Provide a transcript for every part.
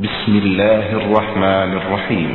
بسم الله الرحمن الرحيم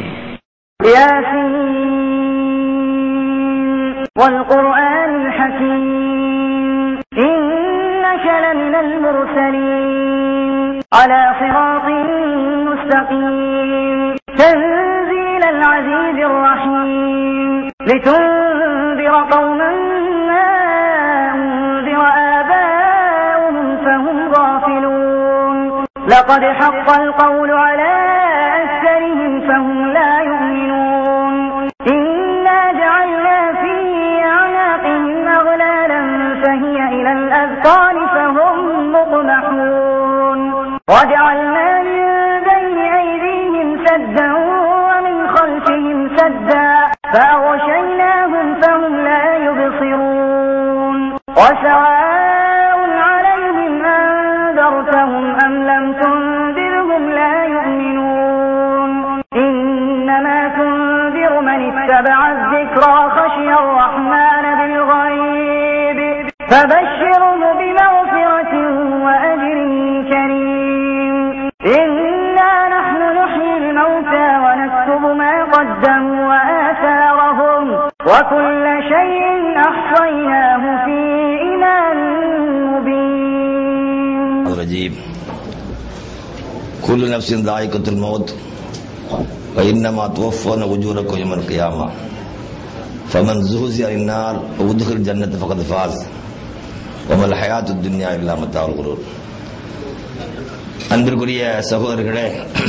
ياسين والقرآن الحكيم إنك لمن المرسلين على صراط مستقيم تنزيل العزيز الرحيم لتنذر قوما ما أنذر آباؤهم فهم غافلون لقد حق القول على أكثرهم فهم لا يؤمنون إنا جعلنا في أعناقهم أغلالا فهي إلى الأذقان فهم مقمحون وجعلنا من بين أيديهم سدا ومن خلفهم سدا فأغشيناهم فهم لا يبصرون وسواء عليهم أنذرتهم أم لم تنذرهم لا يؤمنون إنما تنذر من اتبع الذكر وخشي الرحمن بالغيب فبشره بمغفرة وأجر كريم إنا نحن نحيي الموتى ونكتب ما قدموا وآثارهم وكل شيء أحصيناه في إمام مبين الرجيم كل نفس ذائقة الموت وإنما توفون أجوركم يوم القيامة فمن زهزي عن النار وادخل الجنة فقد فاز وما الحياة الدنيا إلا متاع الغرور அன்பிற்குரிய சகோதரர்களே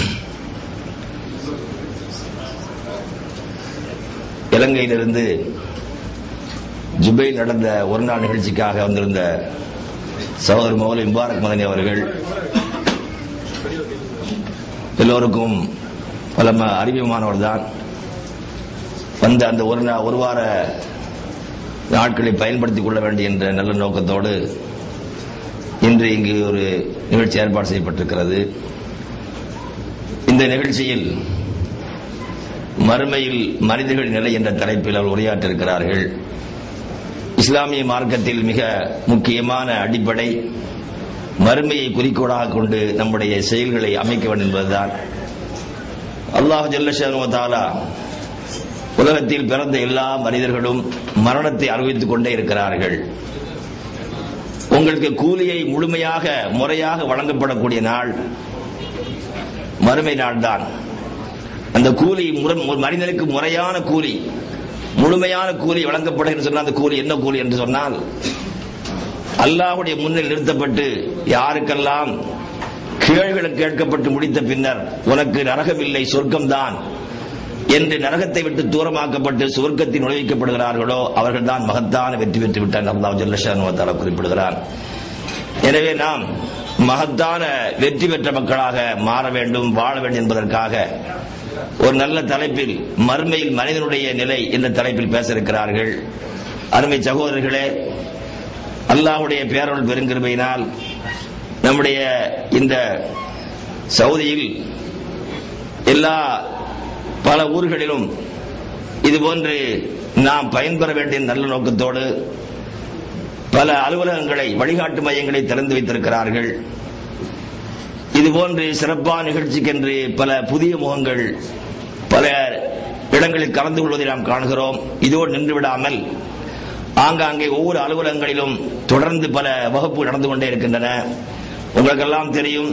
இலங்கையிலிருந்து ஜுபையில் நடந்த ஒரு நாள் நிகழ்ச்சிக்காக வந்திருந்த சகோதரர் மௌலி முபாரக் மதனி அவர்கள் எல்லோருக்கும் பல அறிமுகமானவர் தான் வந்த அந்த ஒரு நா- ஒரு வார நாட்களை பயன்படுத்திக் கொள்ள வேண்டும் என்ற நல்ல நோக்கத்தோடு இன்று இங்கு ஒரு நிகழ்ச்சி ஏற்பாடு செய்யப்பட்டிருக்கிறது இந்த நிகழ்ச்சியில் மறுமையில் மனிதர்கள் நிலை என்ற தலைப்பில் அவர் உரையாற்றிருக்கிறார்கள் இஸ்லாமிய மார்க்கத்தில் மிக முக்கியமான அடிப்படை மறுமையை குறிக்கோளாக கொண்டு நம்முடைய செயல்களை அமைக்க வேண்டும் என்பதுதான் அல்லாஹ் ஜல்லஷானு தாலா உலகத்தில் பிறந்த எல்லா மனிதர்களும் மரணத்தை அனுபவித்துக் கொண்டே இருக்கிறார்கள் உங்களுக்கு கூலியை முழுமையாக முறையாக வழங்கப்படக்கூடிய நாள் மறுமை நாள் தான் அந்த கூலி முறை- ஒரு மனிதனுக்கு முறையான கூலி முழுமையான கூலி வழங்கப்படுகிறது சொன்னால் அந்த கூலி என்ன கூலி என்று சொன்னால் அல்லாஹ்வுடைய முன்னில் நிறுத்தப்பட்டு யாருக்கெல்லாம் கேள்விகள் கேட்கப்பட்டு முடித்த பின்னர் உனக்கு நரகமில்லை சொர்க்கம்தான் என்று நரகத்தை விட்டு தூரமாக்கப்பட்டு சுவர்க்கத்தில் நுழைவிக்கப்படுகிறார்களோ அவர்கள் தான் மகத்தான வெற்றி பெற்று விட்டார் அல்லாஹ் ஜல்லஷான் குறிப்பிடுகிறார் எனவே நாம் மகத்தான வெற்றி பெற்ற மக்களாக மாற வேண்டும் வாழ வேண்டும் என்பதற்காக ஒரு நல்ல தலைப்பில் மறுமையில் மனிதனுடைய நிலை என்ற தலைப்பில் பேச இருக்கிறார்கள் அருமை சகோதரர்களே அல்லாஹ்வுடைய பேரருள் பெருங்கிருமையினால் நம்முடைய இந்த சவுதியில் எல்லா பல ஊர்களிலும் இதுபோன்று நாம் பயன்பெற வேண்டிய நல்ல நோக்கத்தோடு பல அலுவலகங்களை வழிகாட்டு மையங்களை திறந்து வைத்திருக்கிறார்கள் இதுபோன்று சிறப்பான நிகழ்ச்சிக்கென்று பல புதிய முகங்கள் பல இடங்களில் கலந்து கொள்வதை நாம் காணுகிறோம் இதோடு நின்று விடாமல் ஆங்காங்கே ஒவ்வொரு அலுவலகங்களிலும் தொடர்ந்து பல வகுப்பு நடந்து கொண்டே இருக்கின்றன உங்களுக்கெல்லாம் தெரியும்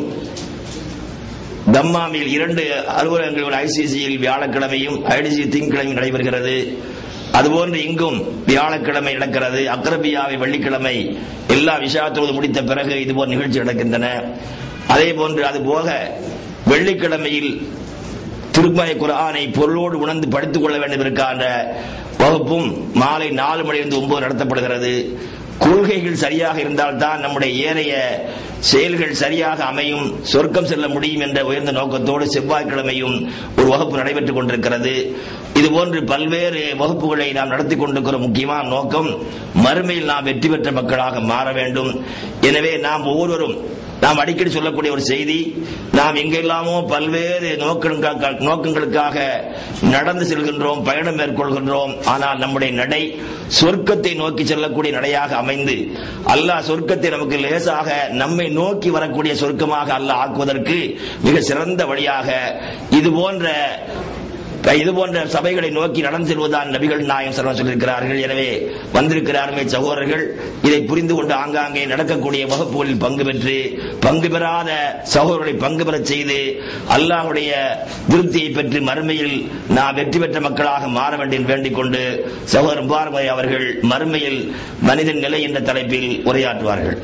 தம்மாமில் இரண்டு அலுவலகங்கள் ஐசிசியில் வியாழக்கிழமையும் ஐடிசி திங்கட்கிழமையும் நடைபெறுகிறது அதுபோன்று இங்கும் வியாழக்கிழமை நடக்கிறது அக்ரபியாவை வெள்ளிக்கிழமை எல்லா விஷயத்தோடு முடித்த பிறகு இதுபோன்ற நிகழ்ச்சி நடக்கின்றன அதே போன்று அது போக வெள்ளிக்கிழமையில் திருமலை குரானை பொருளோடு உணர்ந்து படித்துக் கொள்ள வேண்டும் இருக்கின்ற வகுப்பும் மாலை நாலு மணியிலிருந்து ஒன்பது நடத்தப்படுகிறது கொள்கைகள் சரியாக இருந்தால்தான் நம்முடைய ஏனைய செயல்கள் சரியாக அமையும் சொர்க்கம் செல்ல முடியும் என்ற உயர்ந்த நோக்கத்தோடு செவ்வாய்க்கிழமையும் ஒரு வகுப்பு நடைபெற்றுக் கொண்டிருக்கிறது இதுபோன்று பல்வேறு வகுப்புகளை நாம் நடத்தி கொண்டிருக்கிற முக்கியமான நோக்கம் மறுமையில் நாம் வெற்றி பெற்ற மக்களாக மாற வேண்டும் எனவே நாம் ஒவ்வொருவரும் நாம் அடிக்கடி சொல்லக்கூடிய ஒரு செய்தி நாம் எங்கெல்லாமோ பல்வேறு நோக்கங்களுக்காக நோக்கங்களுக்காக நடந்து செல்கின்றோம் பயணம் மேற்கொள்கின்றோம் ஆனால் நம்முடைய நடை சொர்க்கத்தை நோக்கி செல்லக்கூடிய நடையாக அமைந்து அல்லாஹ் சொர்க்கத்தை நமக்கு லேசாக நம்மை நோக்கி வரக்கூடிய சொர்க்கமாக அல்லாஹ் ஆக்குவதற்கு மிக சிறந்த வழியாக இது போன்ற இது போன்ற சபைகளை நோக்கி நடந்து செல்வதுதான் நபிகள் நாயம் சர்வம் சொல்லியிருக்கிறார்கள் எனவே வந்திருக்கிறார்கள் சகோதரர்கள் இதை புரிந்து கொண்டு ஆங்காங்கே நடக்கக்கூடிய வகுப்புகளில் பங்கு பெற்று பங்கு பெறாத சகோதரர்களை பங்கு பெறச் செய்து அல்லாஹுடைய திருப்தியை பெற்று மறுமையில் நாம் வெற்றி பெற்ற மக்களாக மாற வேண்டும் வேண்டிக் கொண்டு சகோதரர் முபாரக் அவர்கள் மறுமையில் மனிதன் நிலை என்ற தலைப்பில் உரையாற்றுவார்கள்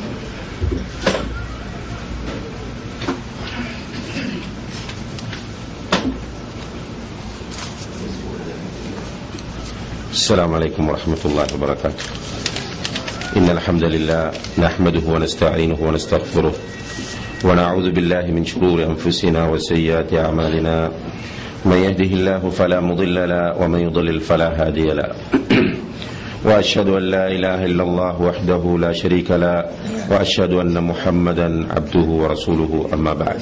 السلام عليكم ورحمة الله وبركاته إن الحمد لله نحمده ونستعينه ونستغفره ونعوذ بالله من شرور أنفسنا وسيئات أعمالنا من يهده الله فلا مضل له ومن يضلل فلا هادي له وأشهد أن لا إله إلا الله وحده لا شريك له وأشهد أن محمدا عبده ورسوله أما بعد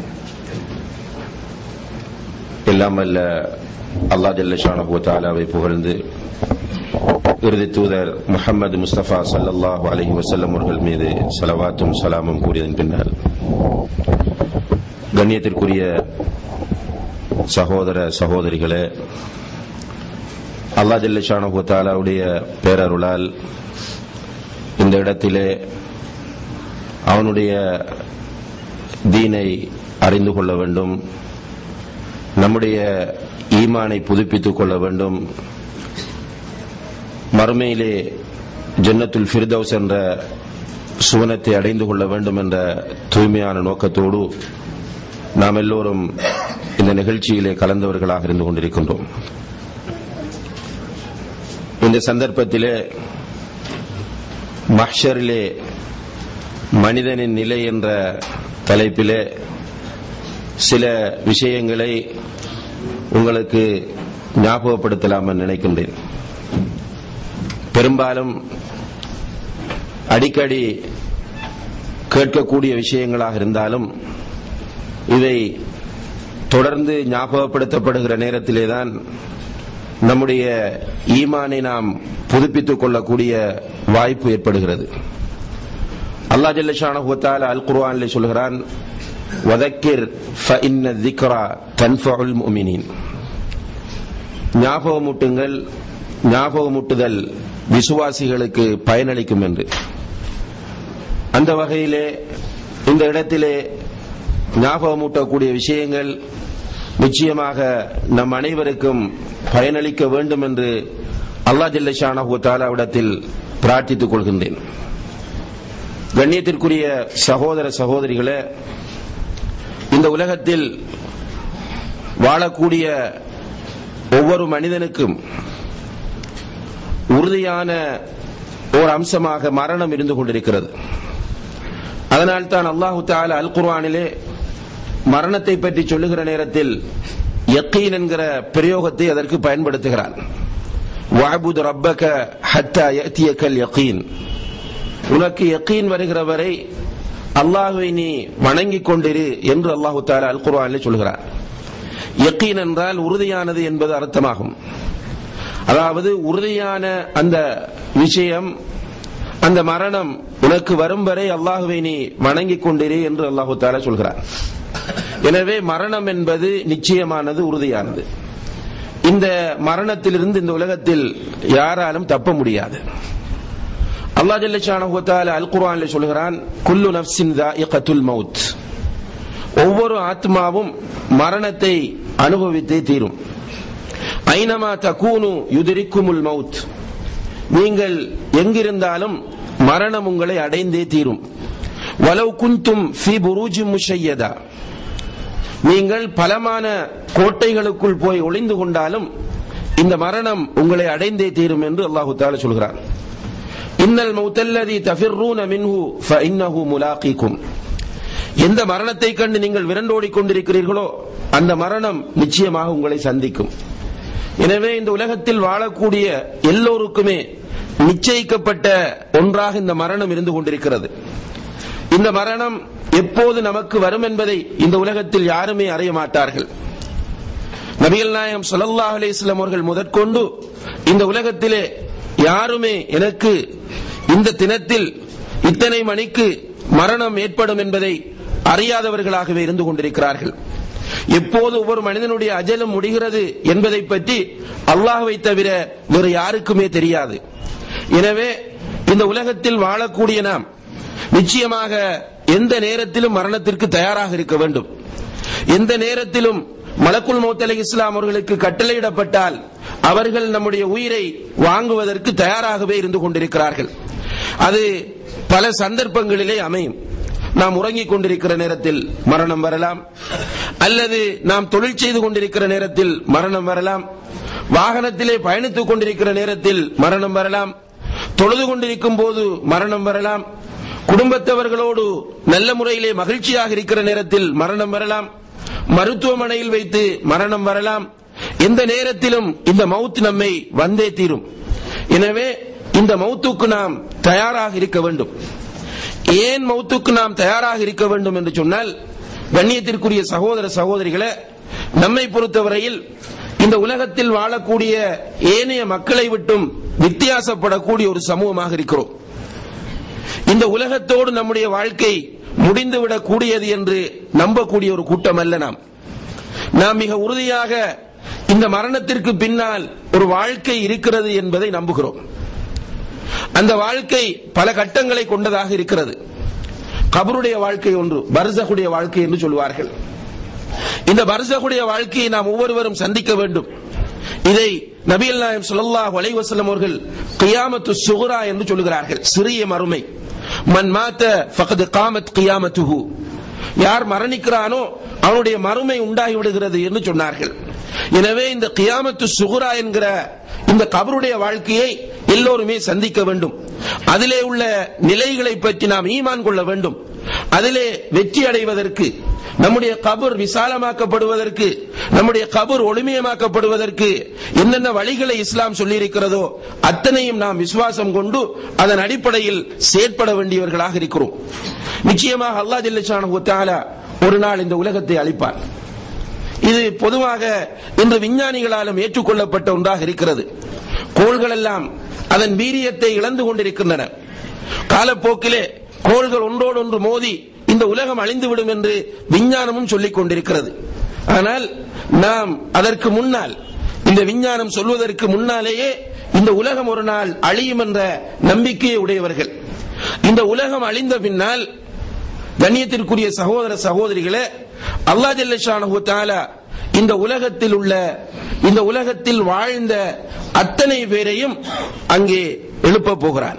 எல்லாம் அல்ல அல்லா ஜல்லஷானஹு தாலாவை புகழ்ந்து இறுதி தூதர் முகமது முஸ்தபா சல்லல்லாஹு அலஹி வசல்லம் அவர்கள் மீது சலவாத்தும் சலாமும் கூறியதன் பின்னால் கண்ணியத்திற்குரிய சகோதர சகோதரிகளே அல்லா ஜல்லஷானஹு தாலாவுடைய பேரருளால் இந்த இடத்திலே அவனுடைய தீனை அறிந்து கொள்ள வேண்டும் நம்முடைய ஈமானை புதுப்பித்துக் கொள்ள வேண்டும் மறுமையிலே ஜன்னத்துல் ஃபிர்தௌஸ் என்ற சுவனத்தை அடைந்து கொள்ள வேண்டும் என்ற தூய்மையான நோக்கத்தோடு நாம் எல்லோரும் இந்த நிகழ்ச்சியிலே கலந்தவர்களாக இருந்து கொண்டிருக்கின்றோம் இந்த சந்தர்ப்பத்திலே மஹ்ஷரிலே மனிதனின் நிலை என்ற தலைப்பிலே சில விஷயங்களை உங்களுக்கு ஞாபகப்படுத்தலாம் நினைக்கின்றேன் பெரும்பாலும் அடிக்கடி கேட்கக்கூடிய விஷயங்களாக இருந்தாலும் இவை தொடர்ந்து ஞாபகப்படுத்தப்படுகிற நேரத்திலேதான் நம்முடைய ஈமானை நாம் புதுப்பித்துக் கொள்ளக்கூடிய வாய்ப்பு ஏற்படுகிறது அல்லா ஜல்லஷான அல் குர்ஆனிலே சொல்கிறான் வதக்கிர் ஃபஇன்ன திக்ரா தன்ஃபஉல் முஃமினீன் ஞாபகமூட்டுங்கள் ஞாபகமூட்டுதல் விசுவாசிகளுக்கு பயனளிக்கும் என்று அந்த வகையிலே இந்த இடத்திலே ஞாபகமூட்டக்கூடிய விஷயங்கள் நிச்சயமாக நம் அனைவருக்கும் பயனளிக்க வேண்டும் என்று அல்லா ஜல்லஷானஹு தாலாவிடத்தில் பிரார்த்தித்துக் கொள்கின்றேன் கண்ணியத்திற்குரிய சகோதர சகோதரிகளே இந்த உலகத்தில் வாழக்கூடிய ஒவ்வொரு மனிதனுக்கும் உறுதியான ஒரு அம்சமாக மரணம் இருந்து கொண்டிருக்கிறது அதனால் தான் அல்லாஹு தால அல் குர்ஆனிலே மரணத்தை பற்றி சொல்லுகிற நேரத்தில் யக்கீன் என்கிற பிரயோகத்தை அதற்கு பயன்படுத்துகிறான் வாபுத் ரப்பக ஹத்தா யத்தியக்கல் யக்கீன் உனக்கு யக்கீன் வருகிற வரை அல்லாஹுவை நீ வணங்கிக் கொண்டிரு என்று அல்லாஹு தாலா அல் குர்ஆனில் சொல்கிறார் யக்கீன் என்றால் உறுதியானது என்பது அர்த்தமாகும் அதாவது உறுதியான அந்த விஷயம் அந்த மரணம் உனக்கு வரும் வரை அல்லாஹுவை நீ வணங்கிக் கொண்டிரு என்று அல்லாஹு தாலா சொல்கிறார் எனவே மரணம் என்பது நிச்சயமானது உறுதியானது இந்த மரணத்திலிருந்து இந்த உலகத்தில் யாராலும் தப்ப முடியாது அல்லா ஜல்லஷானஹு தஆலா அல் குர்ஆனில் சொல்கிறான் குல்லு நஃப்ஸின் தாயிகத்துல் மவுத் ஒவ்வொரு ஆத்மாவும் மரணத்தை அனுபவித்தே தீரும் ஐனமா தகூனு யுதிரிக்குமுல் மவுத் நீங்கள் எங்கிருந்தாலும் மரணம் உங்களை அடைந்தே தீரும் வலவ் குந்தும் ஃபி புரூஜி முஷையதா நீங்கள் பலமான கோட்டைகளுக்குள் போய் ஒளிந்து கொண்டாலும் இந்த மரணம் உங்களை அடைந்தே தீரும் என்று அல்லாஹு தாலா சொல்கிறார் இன்னல் மௌத்தல்லதி தஃபிர்ரூன மின்ஹு ஃபஇன்னஹு முலாகிக்கும் எந்த மரணத்தை கண்டு நீங்கள் விரண்டோடி கொண்டிருக்கிறீர்களோ அந்த மரணம் நிச்சயமாக உங்களை சந்திக்கும் எனவே இந்த உலகத்தில் வாழக்கூடிய எல்லோருக்குமே நிச்சயிக்கப்பட்ட ஒன்றாக இந்த மரணம் இருந்து கொண்டிருக்கிறது இந்த மரணம் எப்போது நமக்கு வரும் என்பதை இந்த உலகத்தில் யாருமே அறிய மாட்டார்கள் நபிகள் நாயகம் ஸல்லல்லாஹு அலைஹி வஸல்லம் அவர்கள் முதற்கொண்டு இந்த உலகத்திலே யாருமே எனக்கு இந்த தினத்தில் இத்தனை மணிக்கு மரணம் ஏற்படும் என்பதை அறியாதவர்களாகவே இருந்து கொண்டிருக்கிறார்கள் எப்போது ஒவ்வொரு மனிதனுடைய அஜலம் முடிகிறது என்பதை பற்றி அல்லாஹ்வை தவிர வேறு யாருக்குமே தெரியாது எனவே இந்த உலகத்தில் வாழக்கூடிய நாம் நிச்சயமாக எந்த நேரத்திலும் மரணத்திற்கு தயாராக இருக்க வேண்டும் எந்த நேரத்திலும் மலக்குல் மௌத் அலை இஸ்லாம் அவர்களுக்கு கட்டளையிடப்பட்டால் அவர்கள் நம்முடைய உயிரை வாங்குவதற்கு தயாராகவே இருந்து கொண்டிருக்கிறார்கள் அது பல சந்தர்ப்பங்களிலே அமையும் நாம் உறங்கிக் கொண்டிருக்கிற நேரத்தில் மரணம் வரலாம் அல்லது நாம் தொழில் செய்து கொண்டிருக்கிற நேரத்தில் மரணம் வரலாம் வாகனத்திலே பயணித்துக் கொண்டிருக்கிற நேரத்தில் மரணம் வரலாம் தொழுது கொண்டிருக்கும் போது மரணம் வரலாம் குடும்பத்தவர்களோடு நல்ல முறையிலே மகிழ்ச்சியாக இருக்கிற நேரத்தில் மரணம் வரலாம் மருத்துவமனையில் வைத்து மரணம் வரலாம் எந்த நேரத்திலும் இந்த மவுத் நம்மை வந்தே தீரும் எனவே இந்த மௌத்துக்கு நாம் தயாராக இருக்க வேண்டும் ஏன் மௌத்துக்கு நாம் தயாராக இருக்க வேண்டும் என்று சொன்னால் கண்ணியத்திற்குரிய சகோதர சகோதரிகளை நம்மை பொறுத்தவரையில் இந்த உலகத்தில் வாழக்கூடிய ஏனைய மக்களை விட்டும் வித்தியாசப்படக்கூடிய ஒரு சமூகமாக இருக்கிறோம் இந்த உலகத்தோடு நம்முடைய வாழ்க்கை முடிந்துவிடக் கூடியது என்று நம்பக்கூடிய ஒரு கூட்டம் அல்ல நாம் நாம் மிக உறுதியாக இந்த மரணத்திற்கு பின்னால் ஒரு வாழ்க்கை இருக்கிறது என்பதை நம்புகிறோம் அந்த வாழ்க்கை பல கட்டங்களை கொண்டதாக இருக்கிறது கபருடைய வாழ்க்கை ஒன்று பர்சகுடைய வாழ்க்கை என்று சொல்வார்கள் இந்த பர்சகுடைய வாழ்க்கையை நாம் ஒவ்வொருவரும் சந்திக்க வேண்டும் இதை நபிகள் நாயம் ஸல்லல்லாஹு அலைஹி வஸல்லம் அவர்கள் கியாமத்து சுகுரா என்று சொல்கிறார்கள் சிறிய மறுமை மன் மாத்த ஃபகத் காமத் கியாமத்துஹு யார் மரணிக்கிறானோ அவனுடைய மறுமை உண்டாகி விடுகிறது என்று சொன்னார்கள் எனவே இந்த கியாமத்து சுகுரா என்கிற இந்த கபருடைய வாழ்க்கையை எல்லோருமே சந்திக்க வேண்டும் அதிலே உள்ள நிலைகளை பற்றி நாம் ஈமான் கொள்ள வேண்டும் அதிலே வெற்றி அடைவதற்கு நம்முடைய கபர் விசாலமாக்கப்படுவதற்கு நம்முடைய கபர் ஒளிமயமாக்கப்படுவதற்கு என்னென்ன வழிகளை இஸ்லாம் சொல்லியிருக்கிறதோ அத்தனையும் நாம் விசுவாசம் கொண்டு அதன் அடிப்படையில் செயற்பட வேண்டியவர்களாக இருக்கிறோம் நிச்சயமாக அல்லா ஜில்லஷானு தாலா ஒரு நாள் இந்த உலகத்தை அளிப்பார் இது பொதுவாக இன்று விஞ்ஞானிகளாலும் ஏற்றுக்கொள்ளப்பட்ட ஒன்றாக இருக்கிறது கோள்கள் எல்லாம் அதன் வீரியத்தை இழந்து கொண்டிருக்கின்றன காலப்போக்கிலே கோள்கள் ஒன்றோடு ஒன்று மோதி இந்த உலகம் அழிந்துவிடும் என்று விஞ்ஞானமும் சொல்லிக் கொண்டிருக்கிறது ஆனால் நாம் அதற்கு முன்னால் இந்த விஞ்ஞானம் சொல்வதற்கு முன்னாலேயே இந்த உலகம் ஒரு நாள் அழியும் என்ற நம்பிக்கையை உடையவர்கள் இந்த உலகம் அழிந்த பின்னால் கண்ணியத்திற்குரிய சகோதர சகோதரிகளே அல்லா ஜல்லஷானு தாலா இந்த உலகத்தில் உள்ள இந்த உலகத்தில் வாழ்ந்த அத்தனை பேரையும் அங்கே எழுப்ப போகிறான்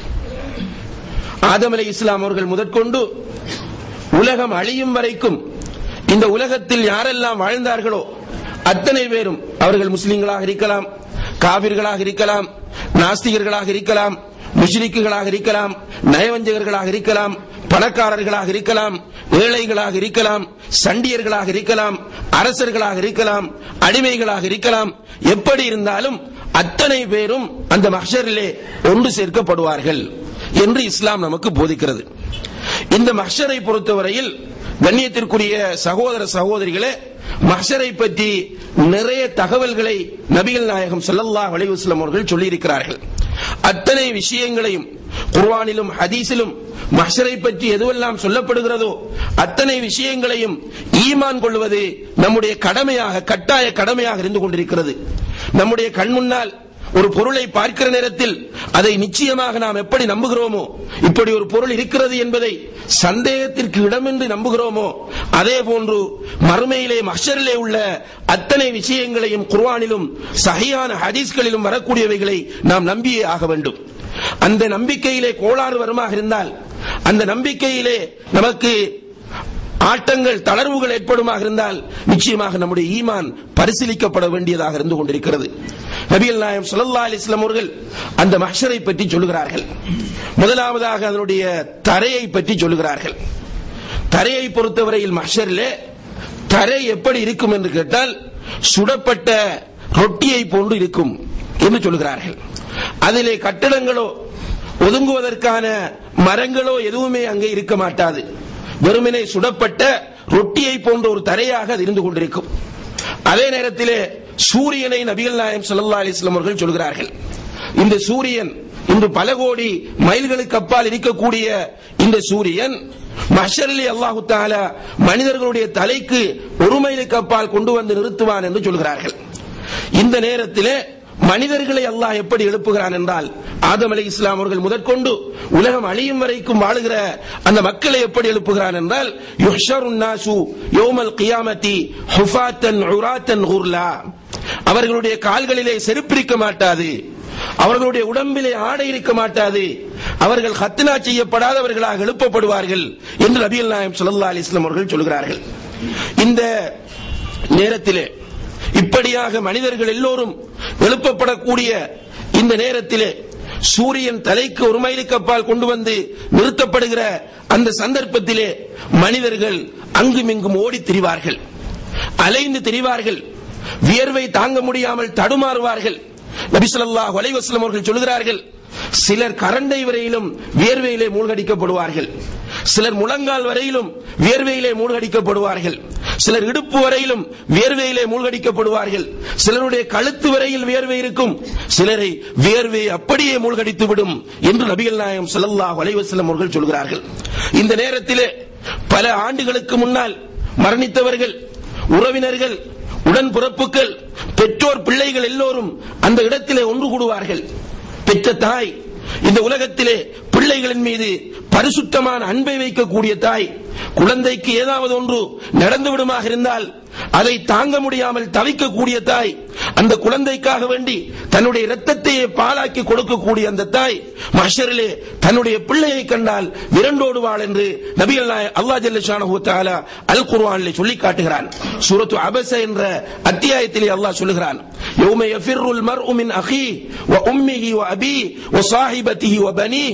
ஆதம் அலை இஸ்லாம் அவர்கள் முதற்கொண்டு உலகம் அழியும் வரைக்கும் இந்த உலகத்தில் யாரெல்லாம் வாழ்ந்தார்களோ அத்தனை பேரும் அவர்கள் முஸ்லிம்களாக இருக்கலாம் காவிர்களாக இருக்கலாம் நாஸ்திகர்களாக இருக்கலாம் முஷ்ரிக்குகளாக இருக்கலாம் நயவஞ்சகர்களாக இருக்கலாம் பணக்காரர்களாக இருக்கலாம் ஏழைகளாக இருக்கலாம் சண்டியர்களாக இருக்கலாம் அரசர்களாக இருக்கலாம் அடிமைகளாக இருக்கலாம் எப்படி இருந்தாலும் அத்தனை பேரும் அந்த மஹ்ஷரிலே ஒன்று சேர்க்கப்படுவார்கள் என்று இஸ்லாம் நமக்கு போதிக்கிறது இந்த மஹ்ஷரை பொறுத்தவரையில் கண்ணியத்திற்குரிய சகோதர சகோதரிகளே மஹ்ஷரை பற்றி நிறைய தகவல்களை நபிகள் நாயகம் ஸல்லல்லாஹு அலைஹி வஸல்லம் அவர்கள் சொல்லியிருக்கிறார்கள் அத்தனை விஷயங்களையும் குர்ஆனிலும் ஹதீஸிலும் மஹ்ஷரை பற்றி எதுவெல்லாம் சொல்லப்படுகிறதோ அத்தனை விஷயங்களையும் ஈமான் கொள்வது நம்முடைய கடமையாக கட்டாய கடமையாக இருந்து கொண்டிருக்கிறது நம்முடைய கண் முன்னால் ஒரு பொருளை பார்க்கிற நேரத்தில் அதை நிச்சயமாக நாம் எப்படி நம்புகிறோமோ இப்படி ஒரு பொருள் இருக்கிறது என்பதை சந்தேகத்திற்கு இடமின்றி நம்புகிறோமோ அதே போன்று மறுமையிலே மஷரிலே உள்ள அத்தனை விஷயங்களையும் குர்ஆனிலும் சஹியான ஹதீஸ்களிலும் வரக்கூடியவைகளை நாம் நம்பியே ஆக வேண்டும் அந்த நம்பிக்கையிலே கோளாறு வருமாக இருந்தால் அந்த நம்பிக்கையிலே நமக்கு ஆட்டங்கள் தளர்வுகள் ஏற்படுமாக இருந்தால் நிச்சயமாக நம்முடைய ஈமான் பரிசீலிக்கப்பட வேண்டியதாக இருந்து கொண்டிருக்கிறது நபிகள் நாயம் சுல்லா அலிஸ்லாம் அவர்கள் அந்த மஹ்ஷரை பற்றி சொல்லுகிறார்கள் முதலாவதாக அதனுடைய தரையை பற்றி சொல்லுகிறார்கள் தரையை பொறுத்தவரையில் மஹ்ஷரிலே தரை எப்படி இருக்கும் என்று கேட்டால் சுடப்பட்ட ரொட்டியை போன்று இருக்கும் என்று சொல்லுகிறார்கள் அதிலே கட்டடங்களோ ஒதுங்குவதற்கான மரங்களோ எதுவுமே அங்கே இருக்க மாட்டாது வெறுமனே சுடப்பட்ட ரொட்டியை போன்ற ஒரு தரையாக அது இருந்து கொண்டிருக்கும் அதே நேரத்திலே சூரியனை நபிகள் நாயம் ஸல்லல்லாஹு அலைஹி வஸல்லம் அவர்கள் சொல்கிறார்கள் இந்த சூரியன் இன்று பல கோடி மைல்களுக்கு அப்பால் இருக்கக்கூடிய இந்த சூரியன் மஷரிலே அல்லாஹு தாலா மனிதர்களுடைய தலைக்கு ஒரு மைலுக்கு அப்பால் கொண்டு வந்து நிறுத்துவான் என்று சொல்கிறார்கள் இந்த நேரத்திலே மனிதர்களை அல்லாஹ் எப்படி எழுப்புகிறான் என்றால் ஆதம் அலை இஸ்லாம் அவர்கள் முதற்கொண்டு உலகம் அழியும் வரைக்கும் வாழுகிற அந்த மக்களை எப்படி எழுப்புகிறான் என்றால் யுஹ்ஷருன் நாசு யௌமல் கியாமத்தி ஹுஃபாத்தன் உராத்தன் குர்லா அவர்களுடைய கால்களிலே செருப்பிருக்க மாட்டாது அவர்களுடைய உடம்பிலே ஆடை இருக்க மாட்டாது அவர்கள் ஹத்னா செய்யப்படாதவர்களாக எழுப்பப்படுவார்கள் என்று நபிகள் நாயம் ஸல்லல்லாஹு அலைஹி வஸல்லம் அவர்கள் சொல்கிறார்கள் இந்த நேரத்திலே இப்படியாக மனிதர்கள் எல்லோரும் எழுப்பப்படக்கூடிய இந்த நேரத்திலே சூரியன் தலைக்கு ஒரு மைலுக்கு அப்பால் கொண்டு வந்து நிறுத்தப்படுகிற அந்த சந்தர்ப்பத்திலே மனிதர்கள் அங்குமிங்கும் ஓடித் திரிவார்கள் அலைந்து திரிவார்கள் வியர்வை தாங்க முடியாமல் தடுமாறுவார்கள் நபி ஸல்லல்லாஹு அலைஹி வஸல்லம் அவர்கள் சொல்கிறார்கள் சிலர் கரண்டை வரையிலும் வியர்வையிலே மூழ்கடிக்கப்படுவார்கள் சிலர் முழங்கால் வரையிலும் வியர்வையிலே மூழ்கடிக்கப்படுவார்கள் சிலர் இடுப்பு வரையிலும் வியர்வையிலே மூழ்கடிக்கப்படுவார்கள் சிலருடைய கழுத்து வரையில் வியர்வை இருக்கும் சிலரை வியர்வை அப்படியே மூழ்கடித்து விடும் என்று நபிகள் நாயகம் ஸல்லல்லாஹு அலைஹி வஸல்லம் அவர்கள் சொல்கிறார்கள் இந்த நேரத்திலே பல ஆண்டுகளுக்கு முன்னால் மரணித்தவர்கள் உறவினர்கள் உடன்பிறப்புகள் பெற்றோர் பிள்ளைகள் எல்லோரும் அந்த இடத்திலே ஒன்று கூடுவார்கள் பெற்ற தாய் இந்த உலகத்திலே பிள்ளைகளின் மீது பரிசுத்தமான அன்பை வைக்கக்கூடிய தாய் குழந்தைக்கு ஏதாவது ஒன்று நடந்து விடுமாக இருந்தால் அதை தாங்க முடியாமல் தவிக்கக்கூடிய தாய் அந்த குழந்தைக்காக வேண்டி தன்னுடைய இரத்தத்தையே பாலாக்கி கொடுக்கக்கூடிய அந்த தாய் மஷரிலே தன்னுடைய பிள்ளையை கண்டால் விரண்டோடுவாள் என்று நபிகள் நாய- அல்லாஹ் ஜல்லஷானஹு தஆலா அல் குர்ஆனிலே சொல்லி காட்டுகிறான் சூரத்து அபஸ என்ற அத்தியாயத்திலே அல்லாஹ் சொல்லுகிறான் யௌம யஃபிர்ருல் மர்உ மின் அஹீ வ உம்மிஹி வ அபீ வ ஸாஹிபத்திஹி வ பனீ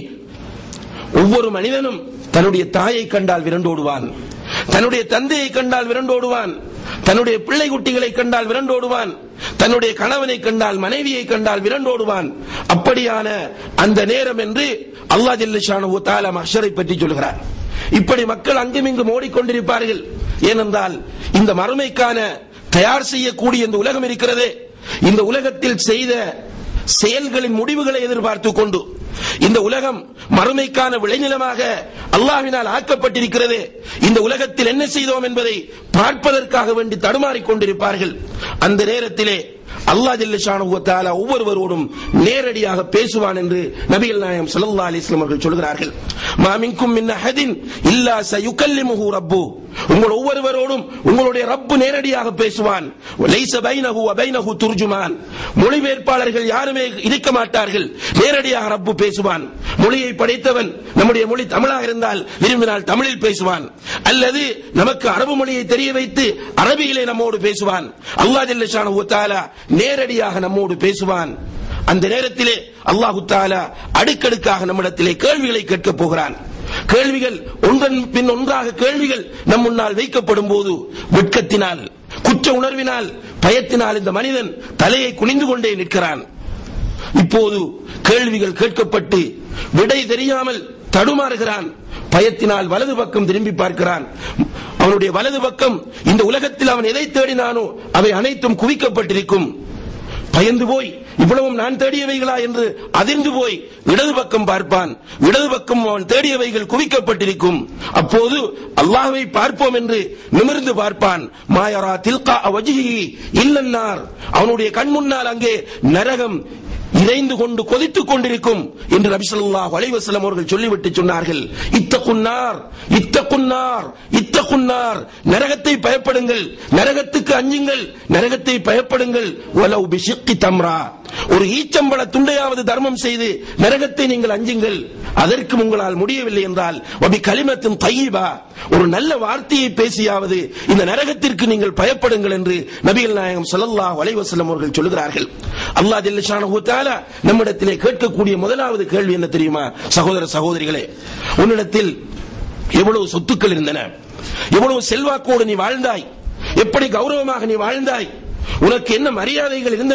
ஒவ்வொரு மனிதனும் தன்னுடைய தாயை கண்டால் விரண்டோடுவான் தன்னுடைய தந்தையை கண்டால் விரண்டோடுவான் தன்னுடைய பிள்ளை குட்டிகளை கண்டால் விரண்டோடுவான் தன்னுடைய கணவனை கண்டால் மனைவியை கண்டால் விரண்டோடுவான் அப்படியான அந்த நேரம் என்று அல்லாஹ் ஜல்லஷானு தாலா மஹ்ஷரை பற்றி சொல்கிறார் இப்படி மக்கள் அங்குமிங்கும் ஓடிக்கொண்டிருப்பார்கள் ஏனென்றால் இந்த மறுமைக்கான தயார் செய்யக்கூடிய இந்த உலகம் இருக்கிறதே இந்த உலகத்தில் செய்த செயல்களின் முடிவுகளை எதிர்பார்த்துக் கொண்டு இந்த உலகம் மறுமைக்கான விளைநிலமாக அல்லாஹ்வினால் ஆக்கப்பட்டிருக்கிறது இந்த உலகத்தில் என்ன செய்தோம் என்பதை பார்ப்பதற்காக வேண்டி தடுமாறிக் கொண்டிருப்பார்கள் அந்த நேரத்திலே அல்லாஹ் ஜல்லஷானு தஆலா ஒவ்வொருவரோடும் நேரடியாக பேசுவான் என்று நபிகள் நாயகம் ஸல்லல்லாஹு அலைஹி வஸல்லம் அவர்கள் சொல்கிறார்கள் மா மின்கும் மின் அஹதின் இல்லா சயுகல்லிமுஹு ரப்பு உங்கள் ஒவ்வொருவரோடும் உங்களுடைய ரப்பு நேரடியாக பேசுவான் லைஸ பைனஹு வ பைனஹு துர்ஜுமான் மொழிபெயர்ப்பாளர்கள் யாருமே இருக்க மாட்டார்கள் நேரடியாக ரப்பு பேசுவான் மொழியை படைத்தவன் நம்முடைய மொழி தமிழாக இருந்தால் விரும்பினால் தமிழில் பேசுவான் அல்லது நமக்கு அரபு மொழியை தெரிய வைத்து அரபியிலே நம்மோடு பேசுவான் அல்லாஹ் ஜல்லஷானஹு தஆலா நேரடியாக நம்மோடு பேசுவான் அந்த நேரத்திலே அல்லாஹு தாலா அடுக்கடுக்காக நம்மிடத்திலே கேள்விகளை கேட்கப் போகிறான் கேள்விகள் ஒன்றன் பின் ஒன்றாக கேள்விகள் நம் முன்னால் வைக்கப்படும் போது வெட்கத்தினால் குற்ற உணர்வினால் பயத்தினால் இந்த மனிதன் தலையை குனிந்து கொண்டே நிற்கிறான் இப்போது கேள்விகள் கேட்கப்பட்டு விடை தெரியாமல் தடுமாறுகிறான் பயத்தினால் வலது பக்கம் திரும்பி பார்க்கிறான் அவனுடைய வலது பக்கம் இந்த உலகத்தில் அவன் எதை தேடினானோ அவை அனைத்தும் குவிக்கப்பட்டிருக்கும் பயந்து போய் இவ்வளவும் நான் தேடியவைகளா என்று அதிர்ந்து போய் இடது பக்கம் பார்ப்பான் இடது பக்கம் அவன் தேடியவைகள் குவிக்கப்பட்டிருக்கும் அப்போது அல்லாஹ்வை பார்ப்போம் என்று நிமிர்ந்து பார்ப்பான் மாயரா தில்கா வஜிஹி இல்லன்னார் அவனுடைய கண் முன்னால் அங்கே நரகம் இறைந்து கொண்டு கொதித்துக் கொண்டிருக்கும் என்று நபி ஸல்லல்லாஹு அலைஹி வஸல்லம் அவர்கள் சொல்லிவிட்டு சொன்னார்கள் இத்தகுன்னார் இத்தகுன்னார் இத்தகுன்னார் நரகத்தை பயப்படுங்கள் நரகத்துக்கு அஞ்சுங்கள் நரகத்தை பயப்படுங்கள் வலவ் பிஷிக்கி தம்ரா ஒரு ஈச்சம்பள துண்டையாவது தர்மம் செய்து நரகத்தை நீங்கள் அஞ்சுங்கள் அதற்கு உங்களால் முடியவில்லை என்றால் வபி கலிமத்தின் தையிபா ஒரு நல்ல வார்த்தையை பேசியாவது இந்த நரகத்திற்கு நீங்கள் பயப்படுங்கள் என்று நபிகள் நாயகம் ஸல்லல்லாஹு அலைஹி வஸல்லம் அவர்கள் சொல்கிறார்கள் அல்லாஹ் ஜல்லஷானஹு தஆலா நம்மிடத்திலே கேட்கக்கூடிய முதலாவது கேள்வி என்ன தெரியுமா சகோதர சகோதரிகளே உன்னிடத்தில் எவ்வளவு சொத்துக்கள் இருந்தன எவ்வளவு செல்வாக்கோடு நீ வாழ்ந்தாய் எப்படி கௌரவமாக நீ வாழ்ந்தாய் உனக்கு என்ன மரியாதைகள் இருந்தன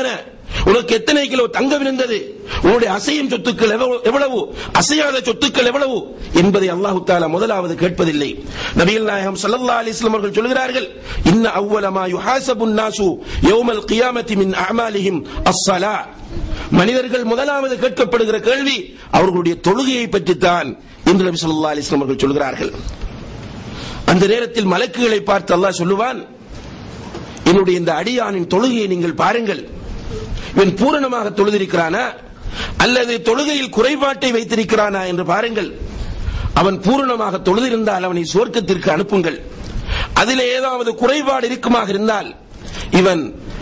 உனக்கு எத்தனை கிலோ தங்கம் இருந்தது உன்னுடைய அசையும் சொத்துக்கள் எவ்வளவு- எவ்வளவு அசையாத சொத்துக்கள் எவ்வளவு என்பதை அல்லாஹு தாலா முதலாவது கேட்பதில்லை நபிகள் நாயகம் ஸல்லல்லாஹு அலைஹி வஸல்லம் அவர்கள் சொல்கிறார்கள் இன்ன அவ்வல மா யுஹாசபுன் நாசு யௌமல் கியாமத்தி மின் அஅமாலிஹிம் அஸ்ஸலா மனிதர்கள் முதலாவது கேட்கப்படுகிற கேள்வி அவர்களுடைய தொழுகையை பற்றித்தான் என்று நபி ஸல்லல்லாஹு அலைஹி வஸல்லம் அவர்கள் சொல்கிறார்கள் அந்த நேரத்தில் மலக்குகளை பார்த்து அல்லாஹ் சொல்லுவான் என்னுடைய இந்த அடியானின் தொழுகையை நீங்கள் பாருங்கள் இவன் பூரணமாக தொழுதிருக்கிறானா அல்லது தொழுகையில் குறைபாட்டை வைத்திருக்கிறானா என்று பாருங்கள் அவன் பூரணமாக தொழுதிருந்தால் அவனை சுவர்க்கத்திற்கு அனுப்புங்கள் அதிலே ஏதாவது குறைபாடு இருக்குமாக இருந்தால் இவன்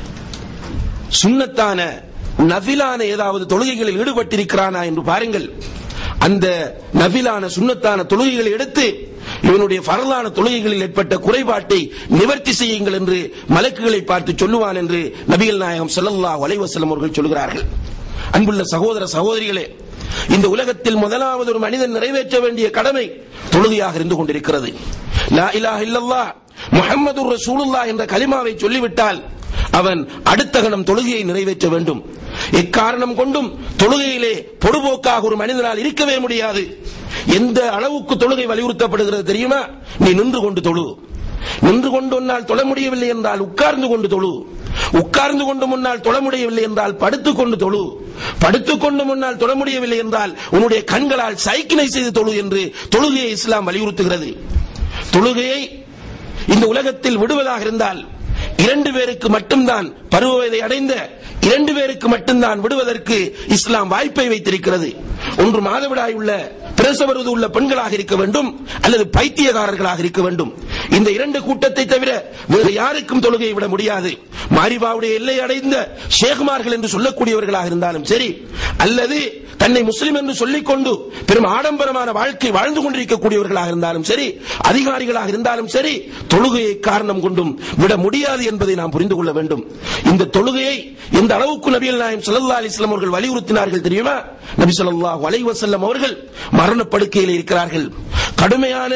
சுன்னத்தான நபிலான ஏதாவது தொழுகைகளில் ஈடுபட்டிருக்கிறானா என்று பாருங்கள் அந்த நபிலான சுன்னத்தான தொழுகைகளை எடுத்து இவனுடைய பரலான தொழுகைகளில் ஏற்பட்ட குறைபாட்டை நிவர்த்தி செய்யுங்கள் என்று மலக்குகளை பார்த்து சொல்லுவான் என்று நபிகள் நாயகம் ஸல்லல்லாஹு அலைஹி வஸல்லம் அவர்கள் சொல்கிறார்கள் அன்புள்ள சகோதர சகோதரிகளே இந்த உலகத்தில் முதலாவது ஒரு மனிதன் நிறைவேற்ற வேண்டிய கடமை தொழுகையாக இருந்து கொண்டிருக்கிறது லா இலாஹ இல்லல்லாஹ் முஹம்மது ரசூலுல்லாஹ் என்ற கலிமாவை சொல்லிவிட்டால் அவன் அடுத்த கணம் தொழுகையை நிறைவேற்ற வேண்டும் எக்காரணம் கொண்டும் தொழுகையிலே பொடுபோக்காக ஒரு மனிதனால் இருக்கவே முடியாது எந்த அளவுக்கு தொழுகை வலியுறுத்தப்படுகிறது தெரியுமா நீ நின்று கொண்டு தொழு நின்று கொண்டு உன்னால் தொழ முடியவில்லை என்றால் உட்கார்ந்து கொண்டு தொழு உட்கார்ந்து கொண்டு முன்னால் தொழ முடியவில்லை என்றால் படுத்துக் கொண்டு தொழு படுத்துக் கொண்டு முன்னால் தொழ முடியவில்லை என்றால் உன்னுடைய கண்களால் சைக்கிளை செய்து தொழு என்று தொழுகையை இஸ்லாம் வலியுறுத்துகிறது தொழுகையை இந்த உலகத்தில் விடுவதாக இருந்தால் இரண்டு பேருக்கு மட்டும்தான் பருவ வயதை அடைந்த இரண்டு பேருக்கு மட்டும்தான் விடுவதற்கு இஸ்லாம் வாய்ப்பை வைத்திருக்கிறது ஒன்று மாதவிடாய் உள்ள பிரசவருது உள்ள பெண்களாக இருக்க வேண்டும் அல்லது பைத்தியகாரர்களாக இருக்க வேண்டும் இந்த இரண்டு கூட்டத்தை தவிர வேறு யாருக்கும் தொழுகையை விட முடியாது மாரிபாவுடைய எல்லை அடைந்த ஷேகுமார்கள் என்று சொல்லக்கூடியவர்களாக இருந்தாலும் சரி அல்லது தன்னை முஸ்லிம் என்று சொல்லிக் கொண்டு பெரும் ஆடம்பரமான வாழ்க்கை வாழ்ந்து கொண்டிருக்கக்கூடியவர்களாக இருந்தாலும் சரி அதிகாரிகளாக இருந்தாலும் சரி தொழுகையை காரணம் கொண்டும் விட முடியாது என்பதை நாம் புரிந்து கொள்ள வேண்டும் இந்த தொழுகையை எந்த அளவுக்கு நபிகள் நாயம் ஸல்லல்லாஹு அலைஹி வஸல்லம் அவர்கள் வலியுறுத்தினார்கள் தெரியுமா நபி ஸல்லல்லாஹு அலைஹி வஸல்லம் அவர்கள் மரணப்படுக்கையில் இருக்கிறார்கள் கடுமையான